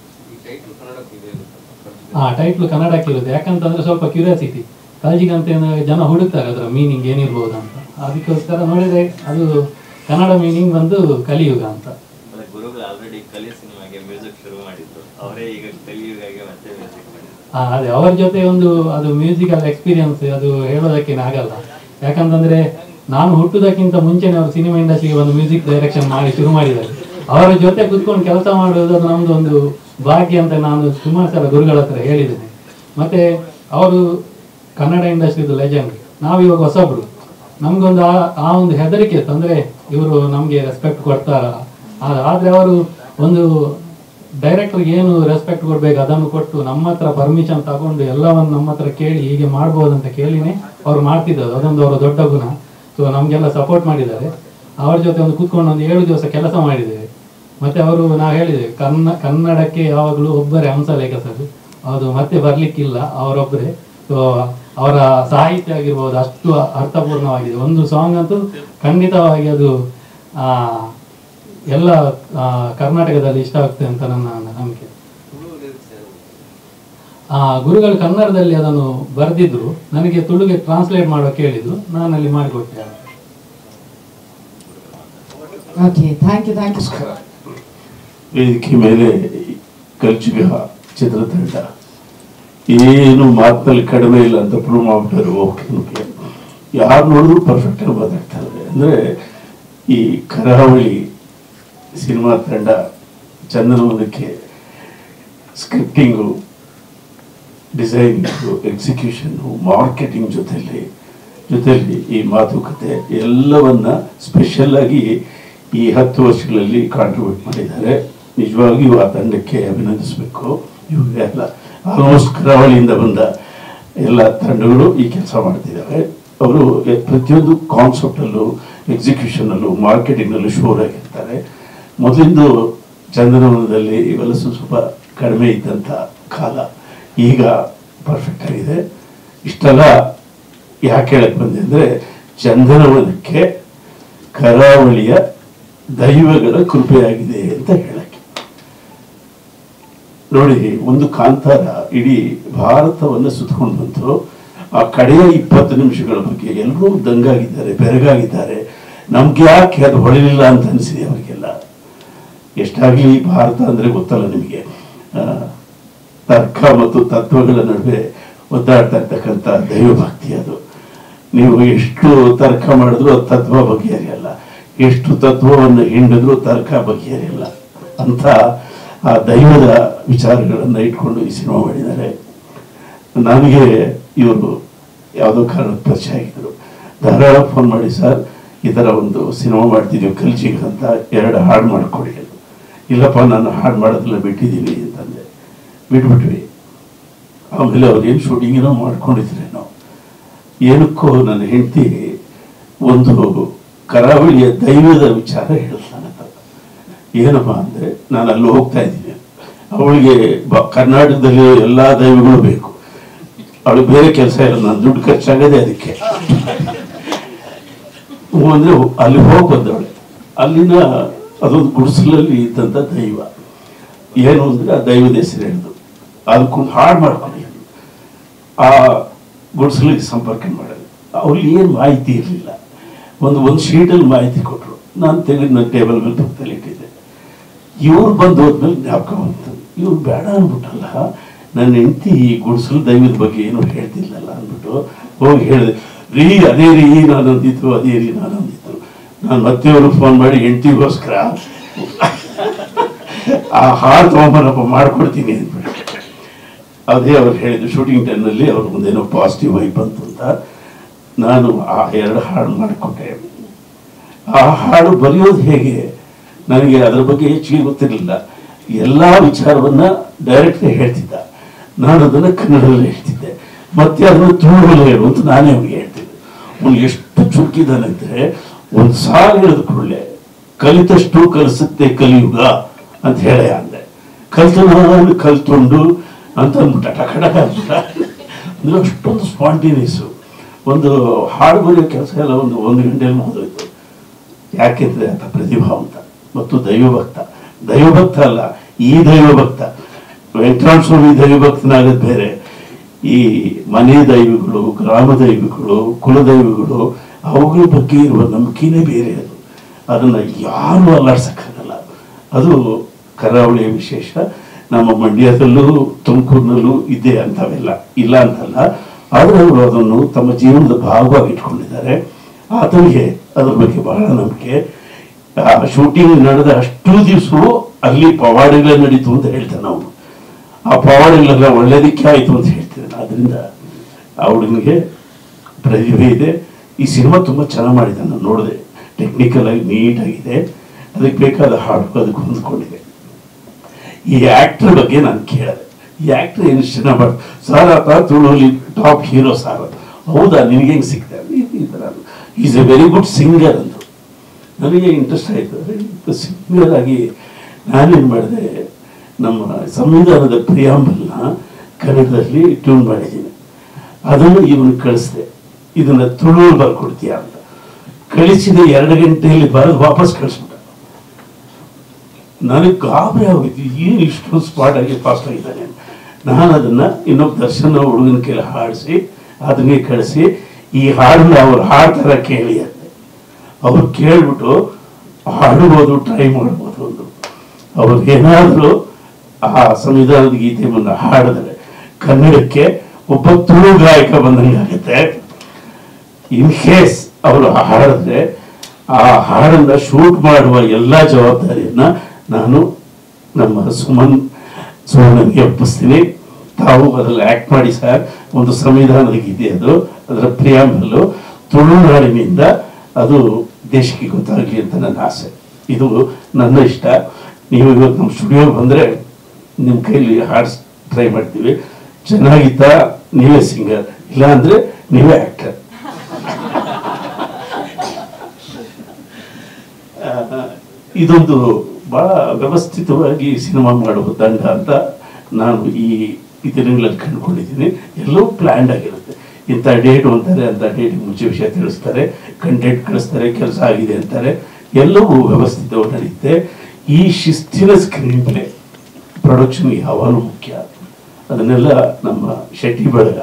[SPEAKER 9] ಹಾ ಟೈಟ್ಲು ಕನ್ನಡಕ್ಕೆ ಇರುತ್ತೆ ಯಾಕಂತಂದ್ರೆ ಸ್ವಲ್ಪ ಕ್ಯೂರಿಯಾಸಿಟಿ ಕಲ್ಜಿಗಂತ ಏನಾದ್ರೆ ಜನ ಹುಡುಕ್ತಾರೆ ಅದರ ಮೀನಿಂಗ್ ಏನಿರ್ಬೋದು ಅಂತ ಅದಕ್ಕೋಸ್ಕರ ನೋಡಿದ್ರೆ ಅದು ಕನ್ನಡ ಮೀನಿಂಗ್ ಬಂದು ಕಲಿಯುಗ ಅಂತ
[SPEAKER 3] ಅಂದ್ರೆ ಗುರುಗಳು ಆಲ್ರೆಡಿ ಕಲಿ ಸಿನಿಮಾಗೆ ಮ್ಯೂಸಿಕ್ ಶುರು ಮಾಡಿದ್ರು ಅವರೇ ಈಗ ಕಲಿಯುಗಾಗೆ ಮತ್ತೆ ಮ್ಯೂಸಿಕ್ ಮಾಡಿದ್ರು
[SPEAKER 9] ಆ, ಅದೇ ಅವರ ಜೊತೆ ಒಂದು ಅದು ಮ್ಯೂಸಿಕಲ್ ಎಕ್ಸ್ಪೀರಿಯನ್ಸ್ ಅದು ಹೇಳೋದಕ್ಕೇನೆ ಆಗಲ್ಲ ಯಾಕಂತಂದ್ರೆ ನಾನು ಹುಟ್ಟುದಕ್ಕಿಂತ ಮುಂಚೆನೆ ಅವರು ಸಿನಿಮಾ ಇಂಡಸ್ಟ್ರಿಗೆ ಒಂದು ಮ್ಯೂಸಿಕ್ ಡೈರೆಕ್ಷನ್ ಮಾಡಿ ಶುರು ಮಾಡಿದ್ದಾರೆ ಅವರ ಜೊತೆ ಕುತ್ಕೊಂಡು ಕೆಲಸ ಮಾಡೋದು ಅದು ನಮ್ದು ಒಂದು ಭಾಗ್ಯ ಅಂತ ನಾನು ಸುಮಾರು ಸಲ ಗುರುಗಳ ಹತ್ರ ಹೇಳಿದ್ದೇನೆ ಮತ್ತೆ ಅವರು ಕನ್ನಡ ಇಂಡಸ್ಟ್ರಿದು ಲೆಜೆಂಡ್ ನಾವು ಇವಾಗ ಹೊಸಬ್ರು ನಮ್ಗೊಂದು ಆ ಆ ಒಂದು ಹೆದರಿಕೆ ಇತ್ತು ಅಂದ್ರೆ ಇವರು ನಮ್ಗೆ ರೆಸ್ಪೆಕ್ಟ್ ಕೊಡ್ತಾರ ಆ- ಆದ್ರೆ ಅವರು ಒಂದು ಡೈರೆಕ್ಟರ್ಗೆ ಏನು ರೆಸ್ಪೆಕ್ಟ್ ಕೊಡ್ಬೇಕು ಅದನ್ನು ಕೊಟ್ಟು ನಮ್ಮ ಹತ್ರ ಪರ್ಮಿಷನ್ ತಗೊಂಡು ಎಲ್ಲವನ್ನು ನಮ್ಮ ಹತ್ರ ಕೇಳಿ ಹೀಗೆ ಮಾಡ್ಬೋದು ಅಂತ ಕೇಳಿನೇ ಅವ್ರು ಮಾಡ್ತಿದ್ದಾರೆ ಅದೊಂದು ಅವರ ದೊಡ್ಡ ಗುಣ ಸೊ ನಮಗೆಲ್ಲ ಸಪೋರ್ಟ್ ಮಾಡಿದ್ದಾರೆ ಅವ್ರ ಜೊತೆ ಒಂದು ಕೂತ್ಕೊಂಡು ಒಂದು ಏಳು ದಿವಸ ಕೆಲಸ ಮಾಡಿದ್ದೇವೆ ಮತ್ತೆ ಅವರು ನಾವು ಹೇಳಿದ್ದೇವೆ ಕನ್ನ ಕನ್ನಡಕ್ಕೆ ಯಾವಾಗಲೂ ಒಬ್ಬರೇ ಹಂಸಲೇಖಕರು ಅದು ಮತ್ತೆ ಬರ್ಲಿಕ್ಕಿಲ್ಲ ಅವರೊಬ್ಬರೇ ಸೊ ಅವರ ಸಾಹಿತ್ಯ ಆಗಿರ್ಬೋದು ಅಷ್ಟು ಅರ್ಥಪೂರ್ಣವಾಗಿದೆ ಒಂದು ಸಾಂಗ್ ಅಂತೂ ಖಂಡಿತವಾಗಿ ಅದು ಆ, ಎಲ್ಲ ಆ, ಕರ್ನಾಟಕದಲ್ಲಿ ಇಷ್ಟ ಆಗ್ತದೆ ಅಂತ ನನ್ನ ನಂಬಿಕೆ ಆ, ಗುರುಗಳು ಕನ್ನಡದಲ್ಲಿ ಅದನ್ನು ಬರೆದಿದ್ರು ನನಗೆ ತುಳುಗೆ ಟ್ರಾನ್ಸ್ಲೇಟ್ ಮಾಡೋಕೆ ಹೇಳಿದ್ರು ನಾನು ಅಲ್ಲಿ ಮಾಡಿಕೊಟ್ಟೆ
[SPEAKER 1] okay thank you thank you
[SPEAKER 10] ವೇದಿಕೆ ಮೇಲೆ ಕಲ್ಚಿಗ ಚಿತ್ರತಂಡ ಏನು ಮಾತಿನಲ್ಲಿ ಕಡಿಮೆ ಇಲ್ಲ ಅಂತ ಪ್ರೂವ್ ಮಾಡ್ಬಿಟ್ಟಾರೆ ಓಕೆ ಯಾರು ನೋಡಿದ್ರು ಪರ್ಫೆಕ್ಟ್ ಆಗಿ ಮಾತಾಡ್ತಾರೆ ಅಂದ್ರೆ ಈ ಕರಾವಳಿ ಸಿನಿಮಾ ತಂಡ ಚಂದನವನಕ್ಕೆ ಸ್ಕ್ರಿಪ್ಟಿಂಗು ಡಿಸೈನಿಂಗು ಎಕ್ಸಿಕ್ಯೂಷನ್ನು ಮಾರ್ಕೆಟಿಂಗ್ ಜೊತೆಲಿ ಜೊತೆಲಿ ಈ ಮಾತುಕತೆ ಎಲ್ಲವನ್ನ ಸ್ಪೆಷಲ್ ಆಗಿ ಈ ಹತ್ತು ವರ್ಷಗಳಲ್ಲಿ ಕಾಂಟ್ರಿಬ್ಯೂಟ್ ಮಾಡಿದ್ದಾರೆ ನಿಜವಾಗಿಯೂ ಆ ತಂಡಕ್ಕೆ ಅಭಿನಂದಿಸಬೇಕು ಇವೆಲ್ಲ ಆಲ್ಮೋಸ್ಟ್ ಕರಾವಳಿಯಿಂದ ಬಂದ ಎಲ್ಲ ತಂಡಗಳು ಈ ಕೆಲಸ ಮಾಡ್ತಿದ್ದಾರೆ ಅವರು ಪ್ರತಿಯೊಂದು ಕಾನ್ಸೆಪ್ಟಲ್ಲೂ ಎಕ್ಸಿಕ್ಯೂಷನಲ್ಲೂ ಮಾರ್ಕೆಟಿಂಗ್ನಲ್ಲೂ ಶೋರ್ ಆಗಿರ್ತಾರೆ ಮೊದಲಿಂದು ಚಂದನವನದಲ್ಲಿ ಇವೆಲ್ಲ ಸ್ವಲ್ಪ ಸ್ವಲ್ಪ ಕಡಿಮೆ ಇದ್ದಂಥ ಕಾಲ ಈಗ ಪರ್ಫೆಕ್ಟ್ ಆಗಿದೆ ಇಷ್ಟೆಲ್ಲ ಯಾಕೆ ಹೇಳಕ್ ಬಂದೆ ಅಂದ್ರೆ ಚಂದನವನಕ್ಕೆ ಕರಾವಳಿಯ ದೈವಗಳ ಕೃಪೆಯಾಗಿದೆ ಅಂತ ಹೇಳಕ್ಕೆ ನೋಡಿ ಒಂದು ಕಾಂತಾರ ಇಡೀ ಭಾರತವನ್ನು ಸುತ್ತಕೊಂಡು ಬಂತು ಆ ಕಡೆಯ ಇಪ್ಪತ್ತು ನಿಮಿಷಗಳ ಬಗ್ಗೆ ಎಲ್ಲರೂ ದಂಗಾಗಿದ್ದಾರೆ ಬೆರಗಾಗಿದ್ದಾರೆ ನಮ್ಗೆ ಯಾಕೆ ಅದು ಹೊಳಿಲಿಲ್ಲ ಅಂತ ಅನಿಸಿದೆ ಅವರಿಗೆಲ್ಲ ಎಷ್ಟಾಗ್ಲಿ ಭಾರತ ಅಂದ್ರೆ ಗೊತ್ತಲ್ಲ ನಿಮಗೆ ಆ, ತರ್ಕ ಮತ್ತು ತತ್ವಗಳ ನಡುವೆ ಒದ್ದಾಡ್ತಾ ಇರ್ತಕ್ಕಂಥ ದೈವಭಕ್ತಿ ಅದು ನೀವು ಎಷ್ಟು ತರ್ಕ ಮಾಡಿದ್ರು ಅದು ತತ್ವ ಬಗ್ಗೆ ಅರಿಯಲ್ಲ ಎಷ್ಟು ತತ್ವವನ್ನು ಹಿಂಡಿದ್ರು ತರ್ಕ ಬಗೆಹರಿಲ್ಲ ಅಂತ ಆ ದೈವದ ವಿಚಾರಗಳನ್ನು ಇಟ್ಕೊಂಡು ಈ ಸಿನಿಮಾ ಮಾಡಿದ್ದಾರೆ ನನಗೆ ಇವರು ಯಾವುದೋ ಕಾರಣಕ್ಕೆ ಪರಿಚಯ ಆಗಿದ್ರು ಧಾರಾಳ ಫೋನ್ ಮಾಡಿ ಸರ್ ಈ ಥರ ಒಂದು ಸಿನಿಮಾ ಮಾಡ್ತಿದ್ದೀವಿ ಕಲ್ಚಿಗೆ ಅಂತ ಎರಡು ಹಾಡು ಮಾಡಿಕೊಡಿ ಅಂದ್ರು. ಇಲ್ಲಪ್ಪ ನಾನು ಹಾಡು ಮಾಡೋದೆಲ್ಲ ಬಿಟ್ಟಿದ್ದೀನಿ ಅಂತಂದೆ ಬಿಟ್ಬಿಟ್ವಿ ಆಮೇಲೆ ಅವ್ರು ಏನು ಶೂಟಿಂಗೇನೋ ಮಾಡ್ಕೊಂಡಿದ್ರೇನೋ ಏನಕ್ಕೋ ನನ್ನ ಹೆಂಡತಿ ಒಂದು ಕರಾವಳಿಯ ದೈವದ ವಿಚಾರ ಹೇಳಿದ ನನ್ನ ಹತ್ರ. ಏನಪ್ಪ ಅಂದರೆ ನಾನು ಅಲ್ಲಿ ಹೋಗ್ತಾ ಇದ್ದೀನಿ ಅವಳಿಗೆ ಬ ಕರ್ನಾಟಕದಲ್ಲಿ ಎಲ್ಲ ದೈವಗಳು ಬೇಕು ಅವಳಿಗೆ ಬೇರೆ ಕೆಲಸ ಇಲ್ಲ ನಾನು ದುಡ್ಡು ಖರ್ಚಾಗದೆ ಅದಕ್ಕೆ ಅಂದರೆ ಅಲ್ಲಿ ಹೋಗಿ ಬಂದವಳೆ ಅಲ್ಲಿನ ಅದೊಂದು ಗುಡಿಸಲಲ್ಲಿ ಇದ್ದಂಥ ದೈವ ಏನು ಅಂದರೆ ಆ ದೈವದ ಹೆಸರು ಹೇಳಿದ್ರು ಅದಕ್ಕೊಂದು ಹಾಡು ಮಾಡ್ಕೊಂಡು ಆ ಗುಡಿಸಲಿಗೆ ಸಂಪರ್ಕ ಮಾಡೋದು ಅವ್ರಿಗೆ ಏನು ಮಾಹಿತಿ ಇರಲಿಲ್ಲ ಒಂದು ಒಂದು ಶೀಟಲ್ಲಿ ಮಾಹಿತಿ ಕೊಟ್ಟರು ನಾನು ತೆಗೆದು ನನ್ನ ಟೇಬಲ್ ಮೇಲೆ ಪಕ್ಕದಲ್ಲಿ ಇಟ್ಟಿದ್ದೆ ಇವ್ರು ಬಂದು ಹೋದ್ಮೇಲೆ ಜ್ಞಾಪಕ ಬಂತು ಇವ್ರು ಬೇಡ ಅಂದ್ಬಿಟ್ಟಲ್ಲ ನನ್ನ ಹೆಂಡತಿ ಈ ಗುಡಿಸಲು ದೈವದ ಬಗ್ಗೆ ಏನು ಹೇಳ್ತಿಲ್ಲಲ್ಲ ಅಂದ್ಬಿಟ್ಟು ಹೋಗಿ ಹೇಳಿದೆ ರೀ ಅದೇ ರೀ ನಾನು ಅಂದಿತ್ತು ಅದೇ ರೀ ನಾನು ಅಂದಿತ್ತು ನಾನು ಮತ್ತೆ ಅವ್ರಿಗೆ ಫೋನ್ ಮಾಡಿ ಹೆಂಡತಿಗೋಸ್ಕರ ಆ ಹಾಡು ತೊಗೊಂಬನಪ್ಪ ಮಾಡ್ಕೊಡ್ತೀನಿ ಅಂದ್ಬಿಟ್ಟು ಅದೇ ಅವ್ರು ಹೇಳಿದ್ರು ಶೂಟಿಂಗ್ ಟೈಮ್ನಲ್ಲಿ ಅವ್ರ ಮುಂದೇನೋ ಪಾಸಿಟಿವ್ ವೈಬ್ ಬಂತು ಅಂತ ನಾನು ಆ ಎರಡು ಹಾಡು ಮಾಡಿಕೊಟ್ಟೆ ಆ ಹಾಡು ಬರೆಯೋದು ಹೇಗೆ ನನಗೆ ಅದರ ಬಗ್ಗೆ ಹೆಚ್ಚಿಗೆ ಗೊತ್ತಿರಲಿಲ್ಲ ಎಲ್ಲ ವಿಚಾರವನ್ನ ಡೈರೆಕ್ಟ್ ಹೇಳ್ತಿದ್ದ ನಾನು ಅದನ್ನು ಕನ್ನಡದಲ್ಲಿ ಹೇಳ್ತಿದ್ದೆ ಮತ್ತೆ ಅದನ್ನು ತುಳುವಲ್ಲಿ ಹೇಳು ಅಂತ ನಾನೇ ಅವ್ನಿಗೆ ಹೇಳ್ತಿದ್ದೆ ಅವ್ನು ಎಷ್ಟು ಚುಕ್ಕಿದಾನಂದ್ರೆ ಒಂದು ಸಾಲು ಹೇಳಿದ ಕೂಡಲೇ ಕಲಿತಷ್ಟು ಕಲಿಸುತ್ತೆ ಕಲಿಯುಗ ಅಂತ ಹೇಳೇ ಅಂದೆ ಕಲ್ತು ನಾನು ಕಲ್ತ್ಕೊಂಡು ಅಂತ ಅಂದ್ಬಿಟ್ಟ ಟಕ ಟಕ ಅಂದ್ಬಿಟ್ಟ ಅಂದ್ರೆ ಅಷ್ಟೊಂದು ಸ್ಪಾಂಟೇನಿಯಸ್ಸು ಒಂದು ಹಾಡು ಬರೆಯೋ ಕೆಲಸ ಎಲ್ಲ ಒಂದು ಒಂದು ಗಂಟೆಯಲ್ಲಿ ಮುಗಿದೋಯ್ತು ಯಾಕೆಂದ್ರೆ ಆತ ಪ್ರತಿಭಾವಂತ ಮತ್ತು ದೈವಭಕ್ತ ದೈವಭಕ್ತ ಅಲ್ಲ ಈ ದೈವಭಕ್ತ ವೆಂಕಟರಾಮ ಸ್ವಾಮಿ ದೈವಭಕ್ತನಾಗದ್ ಬೇರೆ ಈ ಮನೆ ದೈವಗಳು ಗ್ರಾಮ ದೈವಗಳು ಕುಲದೈವಗಳು ಅವುಗಳ ಬಗ್ಗೆ ಇರುವ ನಂಬಿಕೆನೇ ಬೇರೆ ಅದು ಅದನ್ನ ಯಾರು ಅಲ್ಲಾಡ್ಸಕ್ಕಾಗಲ್ಲ ಅದು ಕರಾವಳಿಯ ವಿಶೇಷ ನಮ್ಮ ಮಂಡ್ಯದಲ್ಲೂ ತುಮಕೂರಿನಲ್ಲೂ ಇದೆ ಅಂತವೆಲ್ಲ ಇಲ್ಲ ಅಂತಲ್ಲ ಆದ್ರೆ ಅವರು ಅದನ್ನು ತಮ್ಮ ಜೀವನದ ಭಾಗವಾಗಿ ಇಟ್ಕೊಂಡಿದ್ದಾರೆ ಆತನಿಗೆ ಅದ್ರ ಬಗ್ಗೆ ಬಹಳ ನಂಬಿಕೆ ಆ ಶೂಟಿಂಗ್ ನಡೆದ ಅಷ್ಟು ದಿವಸವೂ ಅಲ್ಲಿ ಪವಾಡಗಳೇ ನಡೀತು ಅಂತ ಹೇಳ್ತಾನೆ ಅವನು ಆ ಪವಾಡಗಳೆಲ್ಲ ಒಳ್ಳೇದಕ್ಕೆ ಆಯ್ತು ಅಂತ ಹೇಳ್ತಿದ್ದಾನೆ ಅದರಿಂದ ಆ ಹುಡುಗನಿಗೆ ಪ್ರತಿಭೆ ಇದೆ ಈ ಸಿನಿಮಾ ತುಂಬಾ ಚೆನ್ನಾಗಿ ಮಾಡಿದ್ದಾನೆ ನಾನು ನೋಡಿದೆ ಟೆಕ್ನಿಕಲ್ ಆಗಿ ನೀಟಾಗಿದೆ ಅದಕ್ಕೆ ಬೇಕಾದ ಹಾಡು ಅದಕ್ಕೆ ಹೊಂದ್ಕೊಂಡಿದೆ ಈ ಆಕ್ಟರ್ ಬಗ್ಗೆ ನಾನು ಕೇಳಿದೆ ಈ ಆಕ್ಟರ್ ಏನು ಚೆನ್ನಾಗಿ ಮಾಡ್ ಸಾರ್ ಆತ ತುಳುವಲ್ಲಿ ಟಾಪ್ ಹೀರೋ ಸಾರ್ ಹೌದಾ ನಿನಗೆ ಹೆಂಗೆ ಸಿಗ್ತಾರೆ ಈ ಥರ is a very good singer ಅಂದರು ನನಗೆ ಇಂಟ್ರೆಸ್ಟ್ ಆಯಿತು ಸಿಂಗರ್ ಆಗಿ ನಾನೇನು ಮಾಡಿದೆ ನಮ್ಮ ಸಂವಿಧಾನದ ಪ್ರಿಯಾಂಬಲ್ನ ಕನ್ನಡದಲ್ಲಿ ಟ್ಯೂನ್ ಮಾಡಿದ್ದೀನಿ ಅದನ್ನು ಇವನು ಕಳಿಸ್ದೆ ಇದನ್ನ ತುಳು ಬರ್ಕೊಡ್ತೀಯ ಅಂತ ಕಳಿಸಿದ ಎರಡು ಗಂಟೆಯಲ್ಲಿ ಬರೆದು ವಾಪಸ್ ಕಳಿಸ್ಬಿಟ್ಟ ನನಗೆ ಗಾಬರಿ ಆಗೋಯ್ತು ಏನು ಇಷ್ಟೊಂದು ಸ್ಪಾಟ್ ಆಗಿ ಫಾಸ್ಟ್ ಆಗಿದ್ದಾನೆ ನಾನು ಅದನ್ನ ಇನ್ನೊಬ್ಬ ದರ್ಶನ ಹುಡುಗನ ಕೈಲಿ ಹಾಡಿಸಿ ಅದನ್ನೇ ಕಳಿಸಿ ಈ ಹಾಡನ್ನ ಅವ್ರು ಹಾಡ್ತಾರ ಕೇಳಿ ಅಂದೆ ಅವ್ರು ಕೇಳ್ಬಿಟ್ಟು ಹಾಡ್ಬೋದು ಟ್ರೈ ಮಾಡ್ಬೋದು ಅಂದ್ರು ಅವ್ರು ಏನಾದರೂ ಆ ಸಂವಿಧಾನದ ಗೀತೆಯನ್ನ ಹಾಡಿದ್ರೆ ಕನ್ನಡಕ್ಕೆ ಒಬ್ಬ ತುಳು ಗಾಯಕ ಬಂದಂಗೆ ಆಗುತ್ತೆ ಇನ್ ಕೇಸ್ ಅವರು ಹಾಡಿದ್ರೆ ಆ ಹಾಡನ್ನ ಶೂಟ್ ಮಾಡುವ ಎಲ್ಲ ಜವಾಬ್ದಾರಿಯನ್ನ ನಾನು ನಮ್ಮ ಸುಮನ್ ಸುಮನ್ಗೆ ಒಪ್ಪಿಸ್ತೀನಿ ತಾವು ಅದರಲ್ಲಿ ಆಕ್ಟ್ ಮಾಡಿ ಸರ್ ಒಂದು ಸಂವಿಧಾನದ ಗೀತೆ ಅದು ಅದರ ಪ್ರಿಯಾಂಬಲ್ಲು ತುಳುನಾಡಿನಿಂದ ಅದು ದೇಶಕ್ಕೆ ಗೊತ್ತಾಗಲಿ ಅಂತ ನನ್ನ ಆಸೆ ಇದು ನನ್ನ ಇಷ್ಟ ನೀವು ಇವತ್ತು ನಮ್ಮ ಸ್ಟುಡಿಯೋಗೆ ಬಂದರೆ ನಿಮ್ಮ ಕೈಲಿ ಹಾಡ್ಸ್ ಟ್ರೈ ಮಾಡ್ತೀವಿ ಚೆನ್ನಾಗಿತ್ತ ನೀವೇ ಸಿಂಗರ್ ಇಲ್ಲ ಅಂದ್ರೆ ನೀವೇ ಆಕ್ಟರ್ ಇದೊಂದು ಬಹಳ ವ್ಯವಸ್ಥಿತವಾಗಿ ಸಿನಿಮಾ ಮಾಡುವ ದಂಡ ಅಂತ ನಾನು ಈ ಈ ದಿನಗಳಲ್ಲಿ ಕಂಡುಕೊಂಡಿದ್ದೀನಿ ಎಲ್ಲವೂ ಪ್ಲ್ಯಾಂಡ್ ಆಗಿರುತ್ತೆ ಇಂಥ ಡೇಟ್ ಅಂತಾರೆ ಅಂತ ಡೇಟ್ ಮುಂಚೆ ವಿಷಯ ತಿಳಿಸ್ತಾರೆ ಕಂಟೆಂಟ್ ಕಳಿಸ್ತಾರೆ ಕೆಲಸ ಆಗಿದೆ ಅಂತಾರೆ ಎಲ್ಲವೂ ವ್ಯವಸ್ಥಿತವಾಗಿ ನಡೆಯುತ್ತೆ ಈ ಶಿಸ್ತಿನ ಸ್ಕ್ರೀನ್ ಪ್ಲೇ ಪ್ರೊಡಕ್ಷನ್ ಯಾವಾಗಲೂ ಮುಖ್ಯ ಅದನ್ನೆಲ್ಲ ನಮ್ಮ ಶೆಟ್ಟಿ ಬಳಗ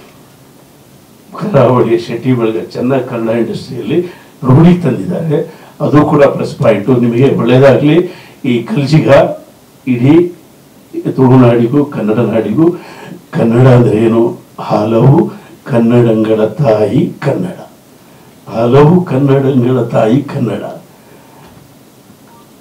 [SPEAKER 10] ಕರಾವಳಿಯ ಶೆಟ್ಟಿ ಬಳಗ ಚೆನ್ನಾಗಿ ಕನ್ನಡ ಇಂಡಸ್ಟ್ರಿಯಲ್ಲಿ ರೂಢಿ ತಂದಿದ್ದಾರೆ ಅದು ಕೂಡ ಪ್ಲಸ್ ಪಾಯಿಂಟು ನಿಮಗೆ ಒಳ್ಳೆಯದಾಗಲಿ ಈ ಕಲ್ಜಿಗ ಇಡೀ ತುಳುನಾಡಿಗೂ ಕನ್ನಡ ನಾಡಿಗೂ ಕನ್ನಡ ಅಂದ್ರೆ ಏನು ಹಲವು ಕನ್ನಡಗಳ ತಾಯಿ ಕನ್ನಡ ಹಲವು ಕನ್ನಡಗಳ ತಾಯಿ ಕನ್ನಡ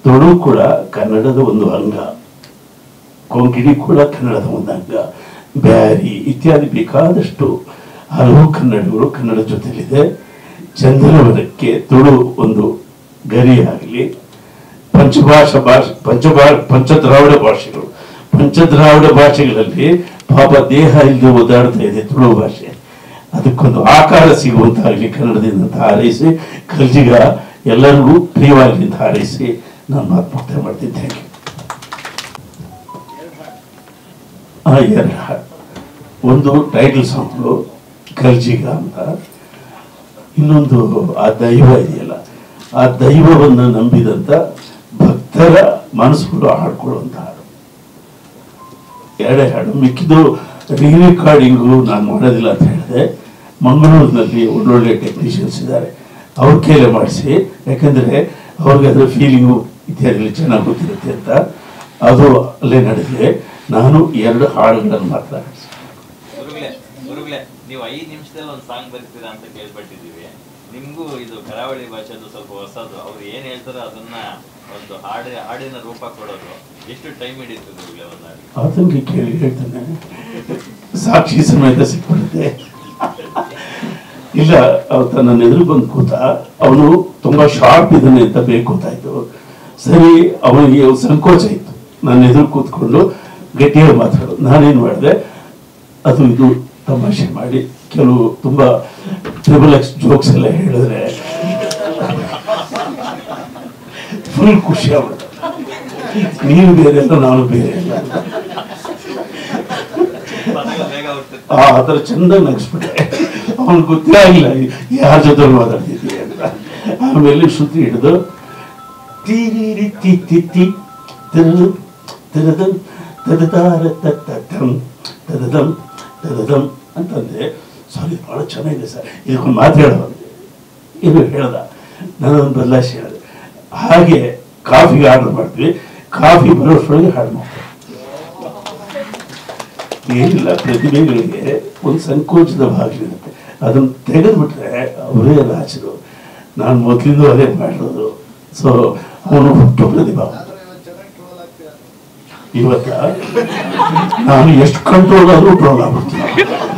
[SPEAKER 10] ತುಳು ಕೂಡ ಕನ್ನಡದ ಒಂದು ಅಂಗ ಕೊಂಕಿಣಿ ಕೂಡ ಕನ್ನಡದ ಒಂದು ಅಂಗ ಬ್ಯಾರಿ ಇತ್ಯಾದಿ ಬೇಕಾದಷ್ಟು ಹಲವು ಕನ್ನಡಗಳು ಕನ್ನಡ ಜೊತೆಲಿದೆ ಚಂದನವನಕ್ಕೆ ತುಳು ಒಂದು ಗರಿಯಾಗಲಿ ಪಂಚಭಾಷಾ ಭಾಷೆ ಪಂಚಭಾ ಪಂಚದ್ರಾವಿಡ ಭಾಷೆಗಳು ಪಂಚದ್ರಾವಿಡ ಭಾಷೆಗಳಲ್ಲಿ ಪಾಪ ದೇಹ ಇಲ್ಲದೆ ಓದಾಡ್ತಾ ಇದೆ ತುಳು ಭಾಷೆ ಅದಕ್ಕೊಂದು ಆಕಾರ ಸಿಗುವಂತಾಗಲಿ ಕನ್ನಡದಿಂದ ಅಂತ ಹಾರೈಸಿ ಕಲ್ಜಿಗ ಎಲ್ಲರಿಗೂ ಪ್ರಿಯವಾಗಲಿ ಅಂತ ಹಾರೈಸಿ ನಾನು ಮಾತು ಮುಕ್ತಾಯ ಮಾಡ್ತೀನಿ ಥ್ಯಾಂಕ್ ಯು ಆ ಎರಡು ಹಾಡು ಒಂದು ಟೈಟಲ್ ಸಾಂಗು ಕಲ್ಜಿಗ ಅಂತ ಇನ್ನೊಂದು ಆ ದೈವ ಇದೆಯಲ್ಲ ಆ ದೈವವನ್ನು ನಂಬಿದಂತ ಭಕ್ತರ ಮನಸ್ಸುಗಳು ಹಾಡ್ಕೊಳ್ಳುವಂತ ಹಾಡು ಎರಡೇ ಹಾಡು ಮಿಕ್ಕಿದ್ದು ರೀ ರೆಕಾರ್ಡಿಂಗು ನಾನು ಮಾಡೋದಿಲ್ಲ ಅಂತ ಹೇಳಿದೆ ಮಂಗಳೂರಿನಲ್ಲಿ ಒಳ್ಳೊಳ್ಳೆ ಟೆಕ್ನಿಷಿಯನ್ಸ್ ಇದ್ದಾರೆ ಅವ್ರ ಕೈಲೇ ಮಾಡಿಸಿ ಯಾಕಂದ್ರೆ ಅವ್ರಿಗೆ ಅದರ ಫೀಲಿಂಗು ಇತ್ಯಾದಿ ಚೆನ್ನಾಗಿ ಗೊತ್ತಿರುತ್ತೆ ಅಂತ ಅದು ಅಲ್ಲೇ ನಡೆದಿದೆ ನಾನು ಎರಡು ಹಾಡುಗಳನ್ನು ಮಾತನಾಡಿಸಿ
[SPEAKER 3] ಗುರುಗಳೇ ಗುರುಗಳೇ ನೀವು ಐದು ನಿಮಿಷದಲ್ಲಿ ಒಂದು ಸಾಂಗ್ ಬರೀತೀರಾ ಅಂತ ಕೇಳ್ಪಟ್ಟಿದ್ದೀವಿ ನಿಮ್ಗೂ ಇದು ಕರಾವಳಿ ಭಾಷೆದು ಸ್ವಲ್ಪ ಹೊಸದು ಅವ್ರು ಏನ್ ಹೇಳ್ತಾರೋ ಅದನ್ನ ಒಂದು ಹಾಡಿ ಹಾಡಿನ ರೂಪ ಕೊಡೋದು ಎಷ್ಟು ಟೈಮ್ ಹಿಡಿತು ಗುರುಗಳೇ ಒಂದು ಹಾಡಿಗೆ
[SPEAKER 10] ಆತಂಕ ಕೇಳಿ ಹೇಳ್ತಾನೆ ಸಾಕ್ಷಿ ಸಮೇತ ಸಿಕ್ಬಿಡುತ್ತೆ ಇಲ್ಲ ಅವತ್ತ ನನ್ನ ಎದುರು ಬಂದು ಕೂತ ಅವನು ತುಂಬಾ ಶಾರ್ಪ್ ಇದ್ದಾನೆ ಅಂತ ಬೇಕು ಗೊತ್ತಾಯ್ತು ಸರಿ ಅವನಿಗೆ ಒಂದು ಸಂಕೋಚ ಇತ್ತು ನನ್ನ ಎದುರು ಕೂತ್ಕೊಂಡು ಗಟ್ಟಿಯಾಗಿ ಮಾತಾಡೋದು ನಾನೇನ್ ಮಾಡಿದೆ ಅದು ಇದು ತಮಾಷೆ ಮಾಡಿ ಕೆಲವು ತುಂಬಾ ಟ್ರಿಬಲ್ ಎಕ್ಸ್ ಜೋಕ್ಸ್ ಎಲ್ಲ ಹೇಳಿದ್ರೆ ಫುಲ್ ಖುಷಿ ಆಗ್ಬಿಡ್ತು ನೀನು ಬೇರೆ ಅಲ್ಲ ನಾನು ಬೇರೆ ಅಲ್ಲ
[SPEAKER 3] ಪದಗಳು ಬೇಗ ಹುಟ್ಟುತ್ತೆ
[SPEAKER 10] ಆ ಆತರ ಚಂದ ನಗಿಸ್ಬಿಟ್ಟೆ ಅವನು ಗೊತ್ತೇ ಆಗಿಲ್ಲ ಯಾರ ಜೊತೆ ಮಾತಾಡ್ತಿದ್ವಿ ಅಂತ ಆಮೇಲೆ ಶ್ರುತಿ ಹಿಡಿದು ತೀರಿ ತಿ ತಿ ತಿ ತರದು ತರದಂ ತದತಾರ ತತ್ತಂ ತದದಂ ತದದಂ ಅಂತಂದೆ ಸಾರಿ ಬಹಳ ಚೆನ್ನಾಗಿದೆ ಸರ್ ಇದಕ್ಕೊಂದು ಮಾತು ಹೇಳೋ ಇದು ಹೇಳ್ದ ನಾನೊಂದು ಬದಲಾಯಿಸಿ ಹೇಳಿದೆ ಹಾಗೆ ಕಾಫಿಗೆ ಆರ್ಡರ್ ಮಾಡ್ತೀವಿ ಕಾಫಿ ಬರೋಷ್ಟರೊಳಗೆ ಹಾಡು ಮಾಡ್ತೀವಿ ಏನಿಲ್ಲ ಪ್ರತಿಭೆಗಳಿಗೆ ಒಂದು ಸಂಕೋಚದ ಭಾಗವಿರುತ್ತೆ ಅದನ್ನು ತೆಗೆದುಬಿಟ್ರೆ ಅವರೇ ರಾಜರು ನಾನು ಮೊದಲಿಂದ ಅದೇ ಮಾಡಿರೋದು ಸೊ ಅವನು ಹುಟ್ಟು ಪ್ರತಿಭಾ ಇವತ್ತ ನಾನು ಎಷ್ಟು ಕಂಟ್ರೋಲ್ ಆದ್ರೂ ಟ್ರೋಲ್ ಆಗ್ಬಿಡ್ತೀನಿ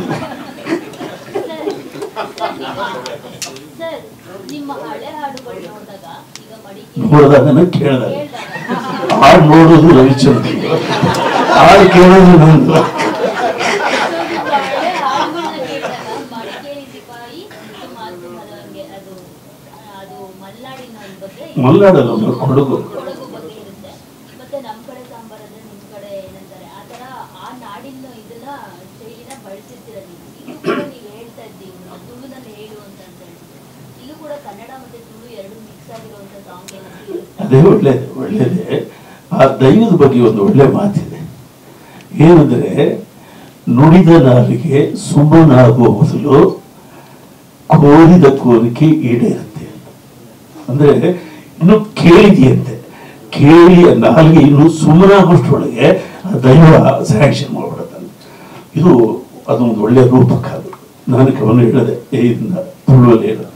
[SPEAKER 11] ಸರ್ ನಿಮ್ಮ ಹಳೆ ಹಾಡುಗಳು ನೋಡಿದಾಗ ಈಗ ಮಡಿಕೇರಿ
[SPEAKER 10] ನೋಡಿದಾಗ ಕೇಳಿದಾಗ
[SPEAKER 11] ಕೇಳ್ದಾಗ
[SPEAKER 10] ಹಾಡು ನೋಡೋದು ರವಿಚಂದ್ರ ಹಾಡು ಕೇಳೋದು ನಂದು
[SPEAKER 11] ಸೊ ನಿಮ್ಮ ಹಳೆ ಹಾಡುಗಳನ್ನ ಕೇಳಿದಾಗ ಮಡಿಕೇರಿ ಸಿಪಾಯಿ ಮತ್ತು ಮಾತು ಮರವಂಗೆ ಅದು ಅದು ಮಲೆನಾಡಿನ ಒಂದ್ ಬಗ್ಗೆ
[SPEAKER 10] ಮಲ್ನಾಡಲ್ಲ ಒಂದು ಕೊಡಗು
[SPEAKER 11] ಕೊಡಗು ಬಗ್ಗೆ ಇರುತ್ತೆ ಮತ್ತೆ ನಮ್ ಕಡೆ ಸಾಂಬಾರ್ ಅಂದ್ರೆ ನಿಮ್ ಕಡೆ ಏನಂತಾರೆ ಆ ತರ ಆ ನಾಡಿನ ಇದನ್ನ ಶೈಲಿನ ಬಳಸಿರ್ತೀರ ನೀವು ಇದು ಕೂಡ ನೀವು ಹೇಳ್ತಾ ಇದ್ದೀವಿ ತುಳುನಲ್ಲಿ ಹೇಳು ಅಂತ ಅಂತ ಹೇಳ್ತೀವಿ ಇಲ್ಲೂ ಕೂಡ ಕನ್ನಡ ಮತ್ತೆ ತುಳು ಎರಡು ಮಿಕ್ಸ್ ಆಗಿರುವಂತ ಸಾಂಗ್ ಏನಾದ್ರು ಇರುತ್ತೆ
[SPEAKER 10] ಅದೇ ಒಳ್ಳೇದು ಒಳ್ಳೇದೇ ಆ ದೈವದ ಬಗ್ಗೆ ಒಂದು ಒಳ್ಳೆ ಮಾತಿದೆ ಏನಂದ್ರೆ ನುಡಿದ ನಾಲಿಗೆ ಸುಮ್ಮನಾಗುವ ಮೊದಲು ಕೋರಿದ ಕೋರಿಕೆ ಈಡೇರುತ್ತೆ ಅಂದ್ರೆ ಇನ್ನು ಕೇಳಿದೆಯಂತೆ ಕೇಳಿ ಆ ನಾಲಿಗೆ ಇನ್ನು ಸುಮ್ಮನಾಗೋಷ್ಟರೊಳಗೆ ಆ ದೈವ ಸ್ಯಾಂಕ್ಷನ್ ಮಾಡ್ಬಿಡುತ್ತಾನೆ ಇದು ಅದೊಂದು ಒಳ್ಳೆ ರೂಪಕ ಅದು ನಾನು ಅವನು ಹೇಳಿದೆ ಏ ಇದನ್ನ ತುಳುವಲ್ಲಿ ಹೇಳು.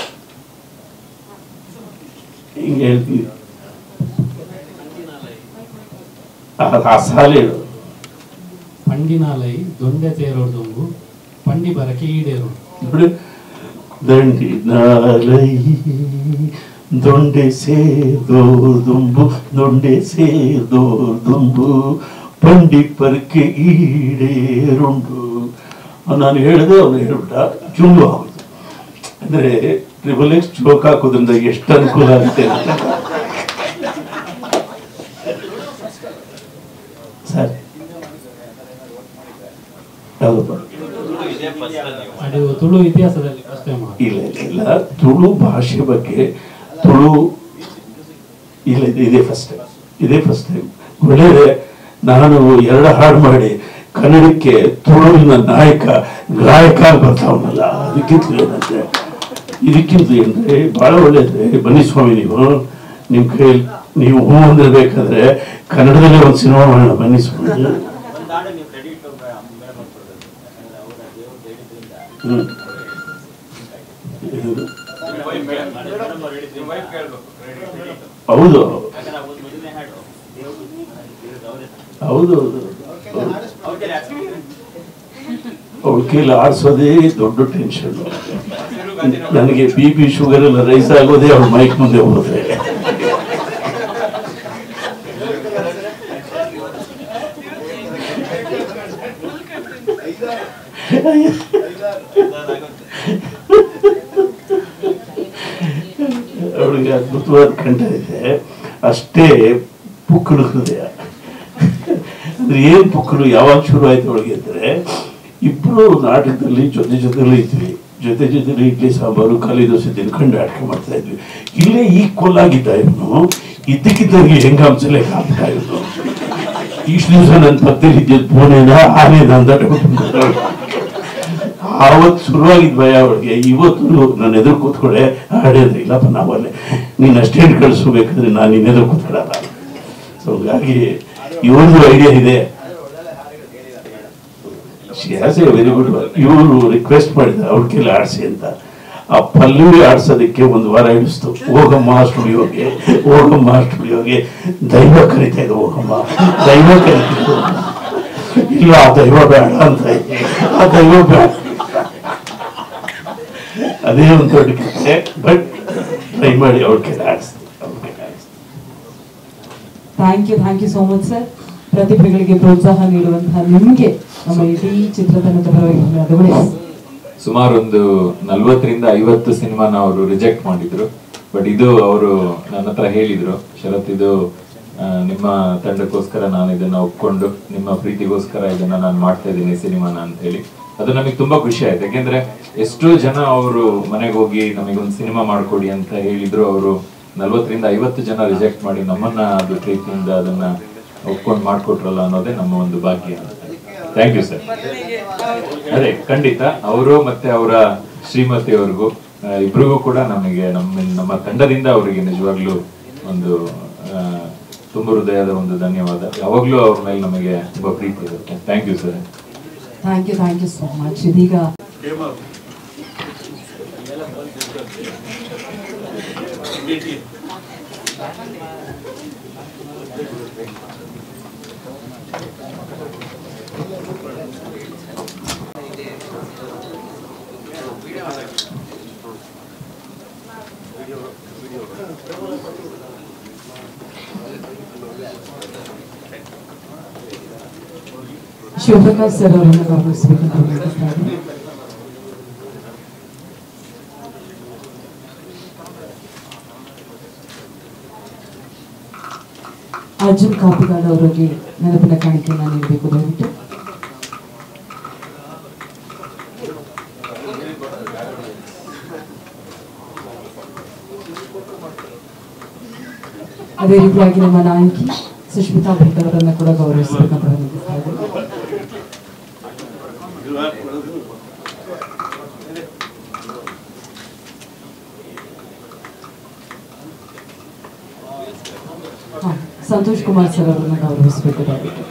[SPEAKER 10] ಹಿಂಗೆ ಹೇಳ್ತೀವಿ ಆ- ಆ ಸಾಲ ಹೇಳು
[SPEAKER 9] ಪಂಡಿನಾಲೈ ದೊಂಡೆ ತೇರೋಡ್ದೊಂಬು ಪಂಡಿ ಬರಕೆ ಈಡೇರೋಡು
[SPEAKER 10] ನೋಡಿ ದಂಡಿ ನಾಲೈ ದೊಂಡೆ ಸೇದೋರ್ದುಂಬು ದೊಂಡೆ ಸೇದೋರ್ದುಂಬು ಪಂಡಿ ಪರಕೆ ಈಡೇರುಂಡು ನಾನು ಹೇಳಿದೆ ಅವನು ಹೇಳ್ಬಿಟ್ಟ ಚುಂಬು ಆಗೋದು ಅಂದ್ರೆ ಟ್ರಿಬಲ್ ಎಕ್ಸ್ ಜೋಕ್ ಹಾಕೋದ್ರಿಂದ ಎಷ್ಟು ಅನುಕೂಲ ಆಗುತ್ತೆ ಅಂತ ಸರಿ ಯಾವ್ದಪ್ಪ
[SPEAKER 3] ತುಳು ಇದೇ ಫಸ್ಟ್ ನೀವು
[SPEAKER 9] ಅದು ತುಳು ಇತಿಹಾಸದಲ್ಲಿ ಫಸ್ಟ್ ಟೈಮ್
[SPEAKER 10] ಇಲ್ಲ ಇಲ್ಲ ಇಲ್ಲ ತುಳು ಭಾಷೆ ಬಗ್ಗೆ ತುಳು ಇಲ್ಲ ಇದು ಇದೇ ಫಸ್ಟ್ ಟೈಮ್ ಇದೇ ಫಸ್ಟ್ ಟೈಮ್ ಒಳ್ಳೆಯದೇ ನಾನು ಎರಡು ಹಾಡು ಮಾಡಿ ಕನ್ನಡಕ್ಕೆ ತುಳುವಿನ ನಾಯಕ ಗಾಯಕ ಬರ್ತಾವನಲ್ಲ ಅದಕ್ಕಿಂತ ಏನಂದ್ರೆ ಇದಕ್ಕಿಂತ ಏನಂದ್ರೆ ಬಹಳ ಒಳ್ಳೇದ್ರೆ ಬನ್ನಿ ಸ್ವಾಮಿ ನೀವು ನಿಮ್ ಕೈ ನೀವು ಹೂ ಅಂದ್ರೆ ಬೇಕಾದ್ರೆ ಕನ್ನಡದಲ್ಲೇ ಒಂದು ಸಿನಿಮಾ ಮಾಡೋಣ ಬನ್ನಿ ಸ್ವಾಮಿ ಹ್ಮ್ ಇದು ಹೌದು
[SPEAKER 3] ಯಾಕಂದ್ರೆ ಆ ಒಂದು ಮೊದಲನೇ ಹಾಡು
[SPEAKER 10] ಹೌದು ಹೌದು ಅವ್ಳ ಕೈಲಿ ಆಡಿಸೋದೇ ದೊಡ್ಡ ಟೆನ್ಷನ್ ನನಗೆ ಬಿ ಪಿ ಶುಗರ್ ಎಲ್ಲ ರೈಸ್ ಆಗೋದೇ ಅವ್ಳ ಮೈಕ್ ಮುಂದೆ ಹೋದ್ರೆ ಅವಳಿಗೆ ಅದ್ಭುತವಾದ ಕಂಠ ಇದೆ ಅಷ್ಟೇ ಪುಕ್ಕಲು ಹೃದಯ ಅಂದ್ರೆ ಏನ್ ಪುಕ್ಕಲು ಯಾವಾಗ ಶುರು ಆಯ್ತು ಅವಳಿಗೆ ಅಂದ್ರೆ ಇಬ್ರು ನಾಟಕದಲ್ಲಿ ಜೊತೆ ಜೊತೆಲಿ ಇದ್ವಿ ಜೊತೆ ಜೊತೆಲಿ ಇಡ್ಲಿ ಸಾಂಬಾರು ಖಾಲಿ ದೋಸೆ ತಿನ್ಕೊಂಡು ನಾಟಕ ಮಾಡ್ತಾ ಇದ್ವಿ ಇಲ್ಲೇ ಈಕ್ವಲ್ ಆಗಿದ್ದ ಇವನು ಇದ್ದಕ್ಕಿದ್ದವ್ರಿಗೆ ಹೆಂಗಾಂಸಲೆ ಕಾಣ್ತಾ ಇವನು ಇಷ್ಟು ದಿವಸ ನನ್ನ ಪಕ್ಕದಲ್ಲಿ ಇದ್ದಿದ್ದು ಪೋನೇನ ಆನೇನ ಅಂತ ಆವತ್ತು ಶುರುವಾಗಿದ್ ಭಯ ಅವಳಿಗೆ ಇವತ್ತು ನನ್ನ ಎದುರು ಕೂತ್ಕೊಳ್ಳೆ ಹಾಡಿದ್ರೆ ಇಲ್ಲಪ್ಪ ನಾವಲ್ಲೇ ನೀನು ಅಷ್ಟೇನು ಕಳಿಸು ಬೇಕಾದ್ರೆ ನಾನು ನಿನ್ನ ಎದುರು ಕೂತ್ಕೊಳ್ಳಲ್ಲ ಸೊ ಹಾಗಾಗಿ ಇವ್ರದ್ದು ಐಡಿಯಾ ಇದೆ ವೆರಿ ಗುಡ್ ಇವರು ರಿಕ್ವೆಸ್ಟ್ ಮಾಡಿದ ಅವ್ರ ಕೈಲಿ ಆಡಿಸಿ ಅಂತ ಆ ಪಲ್ಲವಿ ಆಡ್ಸೋದಕ್ಕೆ ಒಂದು ವಾರ ಹಿಡಿಸ್ತು ಹೋಗಮ್ಮ ಸ್ಟುಡಿಯೋಗೆ ಹೋಗಮ್ಮ ಸ್ಟುಡಿಯೋಗೆ ದೈವ ಕರಿತಾ ಇದೆ ಹೋಗಮ್ಮ ದೈವ ಕರಿತಿದ್ದು ಇಲ್ಲ ಆ ದೈವ ಬೇಡ ಅಂತ ಇದೆ. ಆ ದೈವ ಬೇಡ ಅದೇ ಒಂದು ದೊಡ್ಡ ಕಥೆ ಬಟ್ ಟ್ರೈ ಮಾಡಿ ಅವ್ರ ಕೈಲಿ ಆಡಿಸ್ತೀನಿ ಅವ್ರ ಕೈಲಿ ಆಡಿಸ್ತೀನಿ
[SPEAKER 1] thank you thank you so much sir ಪ್ರತಿಭೆಗಳಿಗೆ ಪ್ರೋತ್ಸಾಹ ನೀಡುವಂತಹ ನಿಮ್ಗೆ ನಮ್ಮ ಇಡೀ ಚಿತ್ರತಂಡದ ಪರವಾಗಿ ಧನ್ಯವಾದಗಳು
[SPEAKER 2] ಸುಮಾರು ಒಂದು ನಲ್ವತ್ತರಿಂದ ಐವತ್ತು ಸಿನಿಮಾನ ಅವರು ರಿಜೆಕ್ಟ್ ಮಾಡಿದ್ರು ಬಟ್ ಇದು ಅವರು ನನ್ನ ಹತ್ರ ಹೇಳಿದ್ರು ಶರತ್ ಇದು ಆ, ನಿಮ್ಮ ತಂಡಕ್ಕೋಸ್ಕರ ನಾನು ಇದನ್ನ ಒಪ್ಕೊಂಡು ನಿಮ್ಮ ಪ್ರೀತಿಗೋಸ್ಕರ ಇದನ್ನ ನಾನು ಮಾಡ್ತಾ ಇದ್ದೀನಿ ಸಿನಿಮಾನ ಅಂತ ಹೇಳಿ ಅದು ನಮಗೆ ತುಂಬಾ ಖುಷಿ ಆಯ್ತು ಯಾಕೆಂದ್ರೆ ಎಷ್ಟೋ ಜನ ಅವರು ಮನೆಗೆ ಹೋಗಿ ನಮಗೊಂದು ಸಿನಿಮಾ ಮಾಡ್ಕೊಡಿ ಅಂತ ಹೇಳಿದ್ರು ಅವರು ನಲ್ವತ್ತರಿಂದ ಐವತ್ತು ಜನ ರಿಜೆಕ್ಟ್ ಮಾಡಿ ನಮ್ಮನ್ನ ಅದು ಪ್ರೀತಿಯಿಂದ ಅದನ್ನ ಒಪ್ಕೊಂಡು ಮಾಡ್ಕೊಟ್ರಲ್ಲ ಅನ್ನೋದೇ ನಮ್ಮ ಒಂದು ಭಾಗ್ಯ ಥ್ಯಾಂಕ್ ಯು ಸರ್ ಅದೇ ಖಂಡಿತ ಅವರು ಮತ್ತೆ ಅವರ ಶ್ರೀಮತಿಯವರಿಗೂ ಆ, ಇಬ್ರಿಗೂ ಕೂಡ ನಮಗೆ ನಮ್ಮ ನಮ್ಮ ತಂಡದಿಂದ ಅವರಿಗೆ ನಿಜವಾಗ್ಲೂ ಒಂದು ಆ, ತುಂಬ ಹೃದಯದ ಒಂದು ಧನ್ಯವಾದ ಯಾವಾಗ್ಲೂ ಅವ್ರ ಮೇಲೆ ನಮಗೆ ತುಂಬಾ ಪ್ರೀತಿ ಇರುತ್ತೆ thank you sir
[SPEAKER 1] thank you thank you so much ಇದೀಗ ಶಿವಪ್ರಕಾಶ್ ಸರ್ ಅವರನ್ನು ಗೌರವಿಸಬೇಕಂತ ವಿನಂತಿಸ್ತಾ ಇದ್ದೀನಿ. ಅರ್ಜುನ್ ಕಾಪಿಗಾಡ್ ಅವರಿಗೆ ನೆನಪಿನ ಕಾಣಿಕೆಯನ್ನು ನೀಡಬೇಕು ದಯವಿಟ್ಟು ಅದೇ ರೀತಿಯಾಗಿ ನಮ್ಮ ನಾಯಕಿ ಸುಷ್ಮಿತಾ ಭಟ್ ಅವರನ್ನು ಕೂಡ ಗೌರವಿಸಬೇಕಂತ ವಿನಂತಿಸ್ತಾ ಇದ್ದೀನಿ ಹಾ, ಸಂತೋಷ್ ಕುಮಾರ್ ಸರ್ ಅವರನ್ನು ಗೌರವಿಸಬೇಕು ದಯವಿಟ್ಟು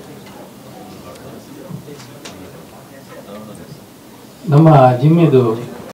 [SPEAKER 9] ನಮ್ಮ ಜಿಮ್ಮಿದು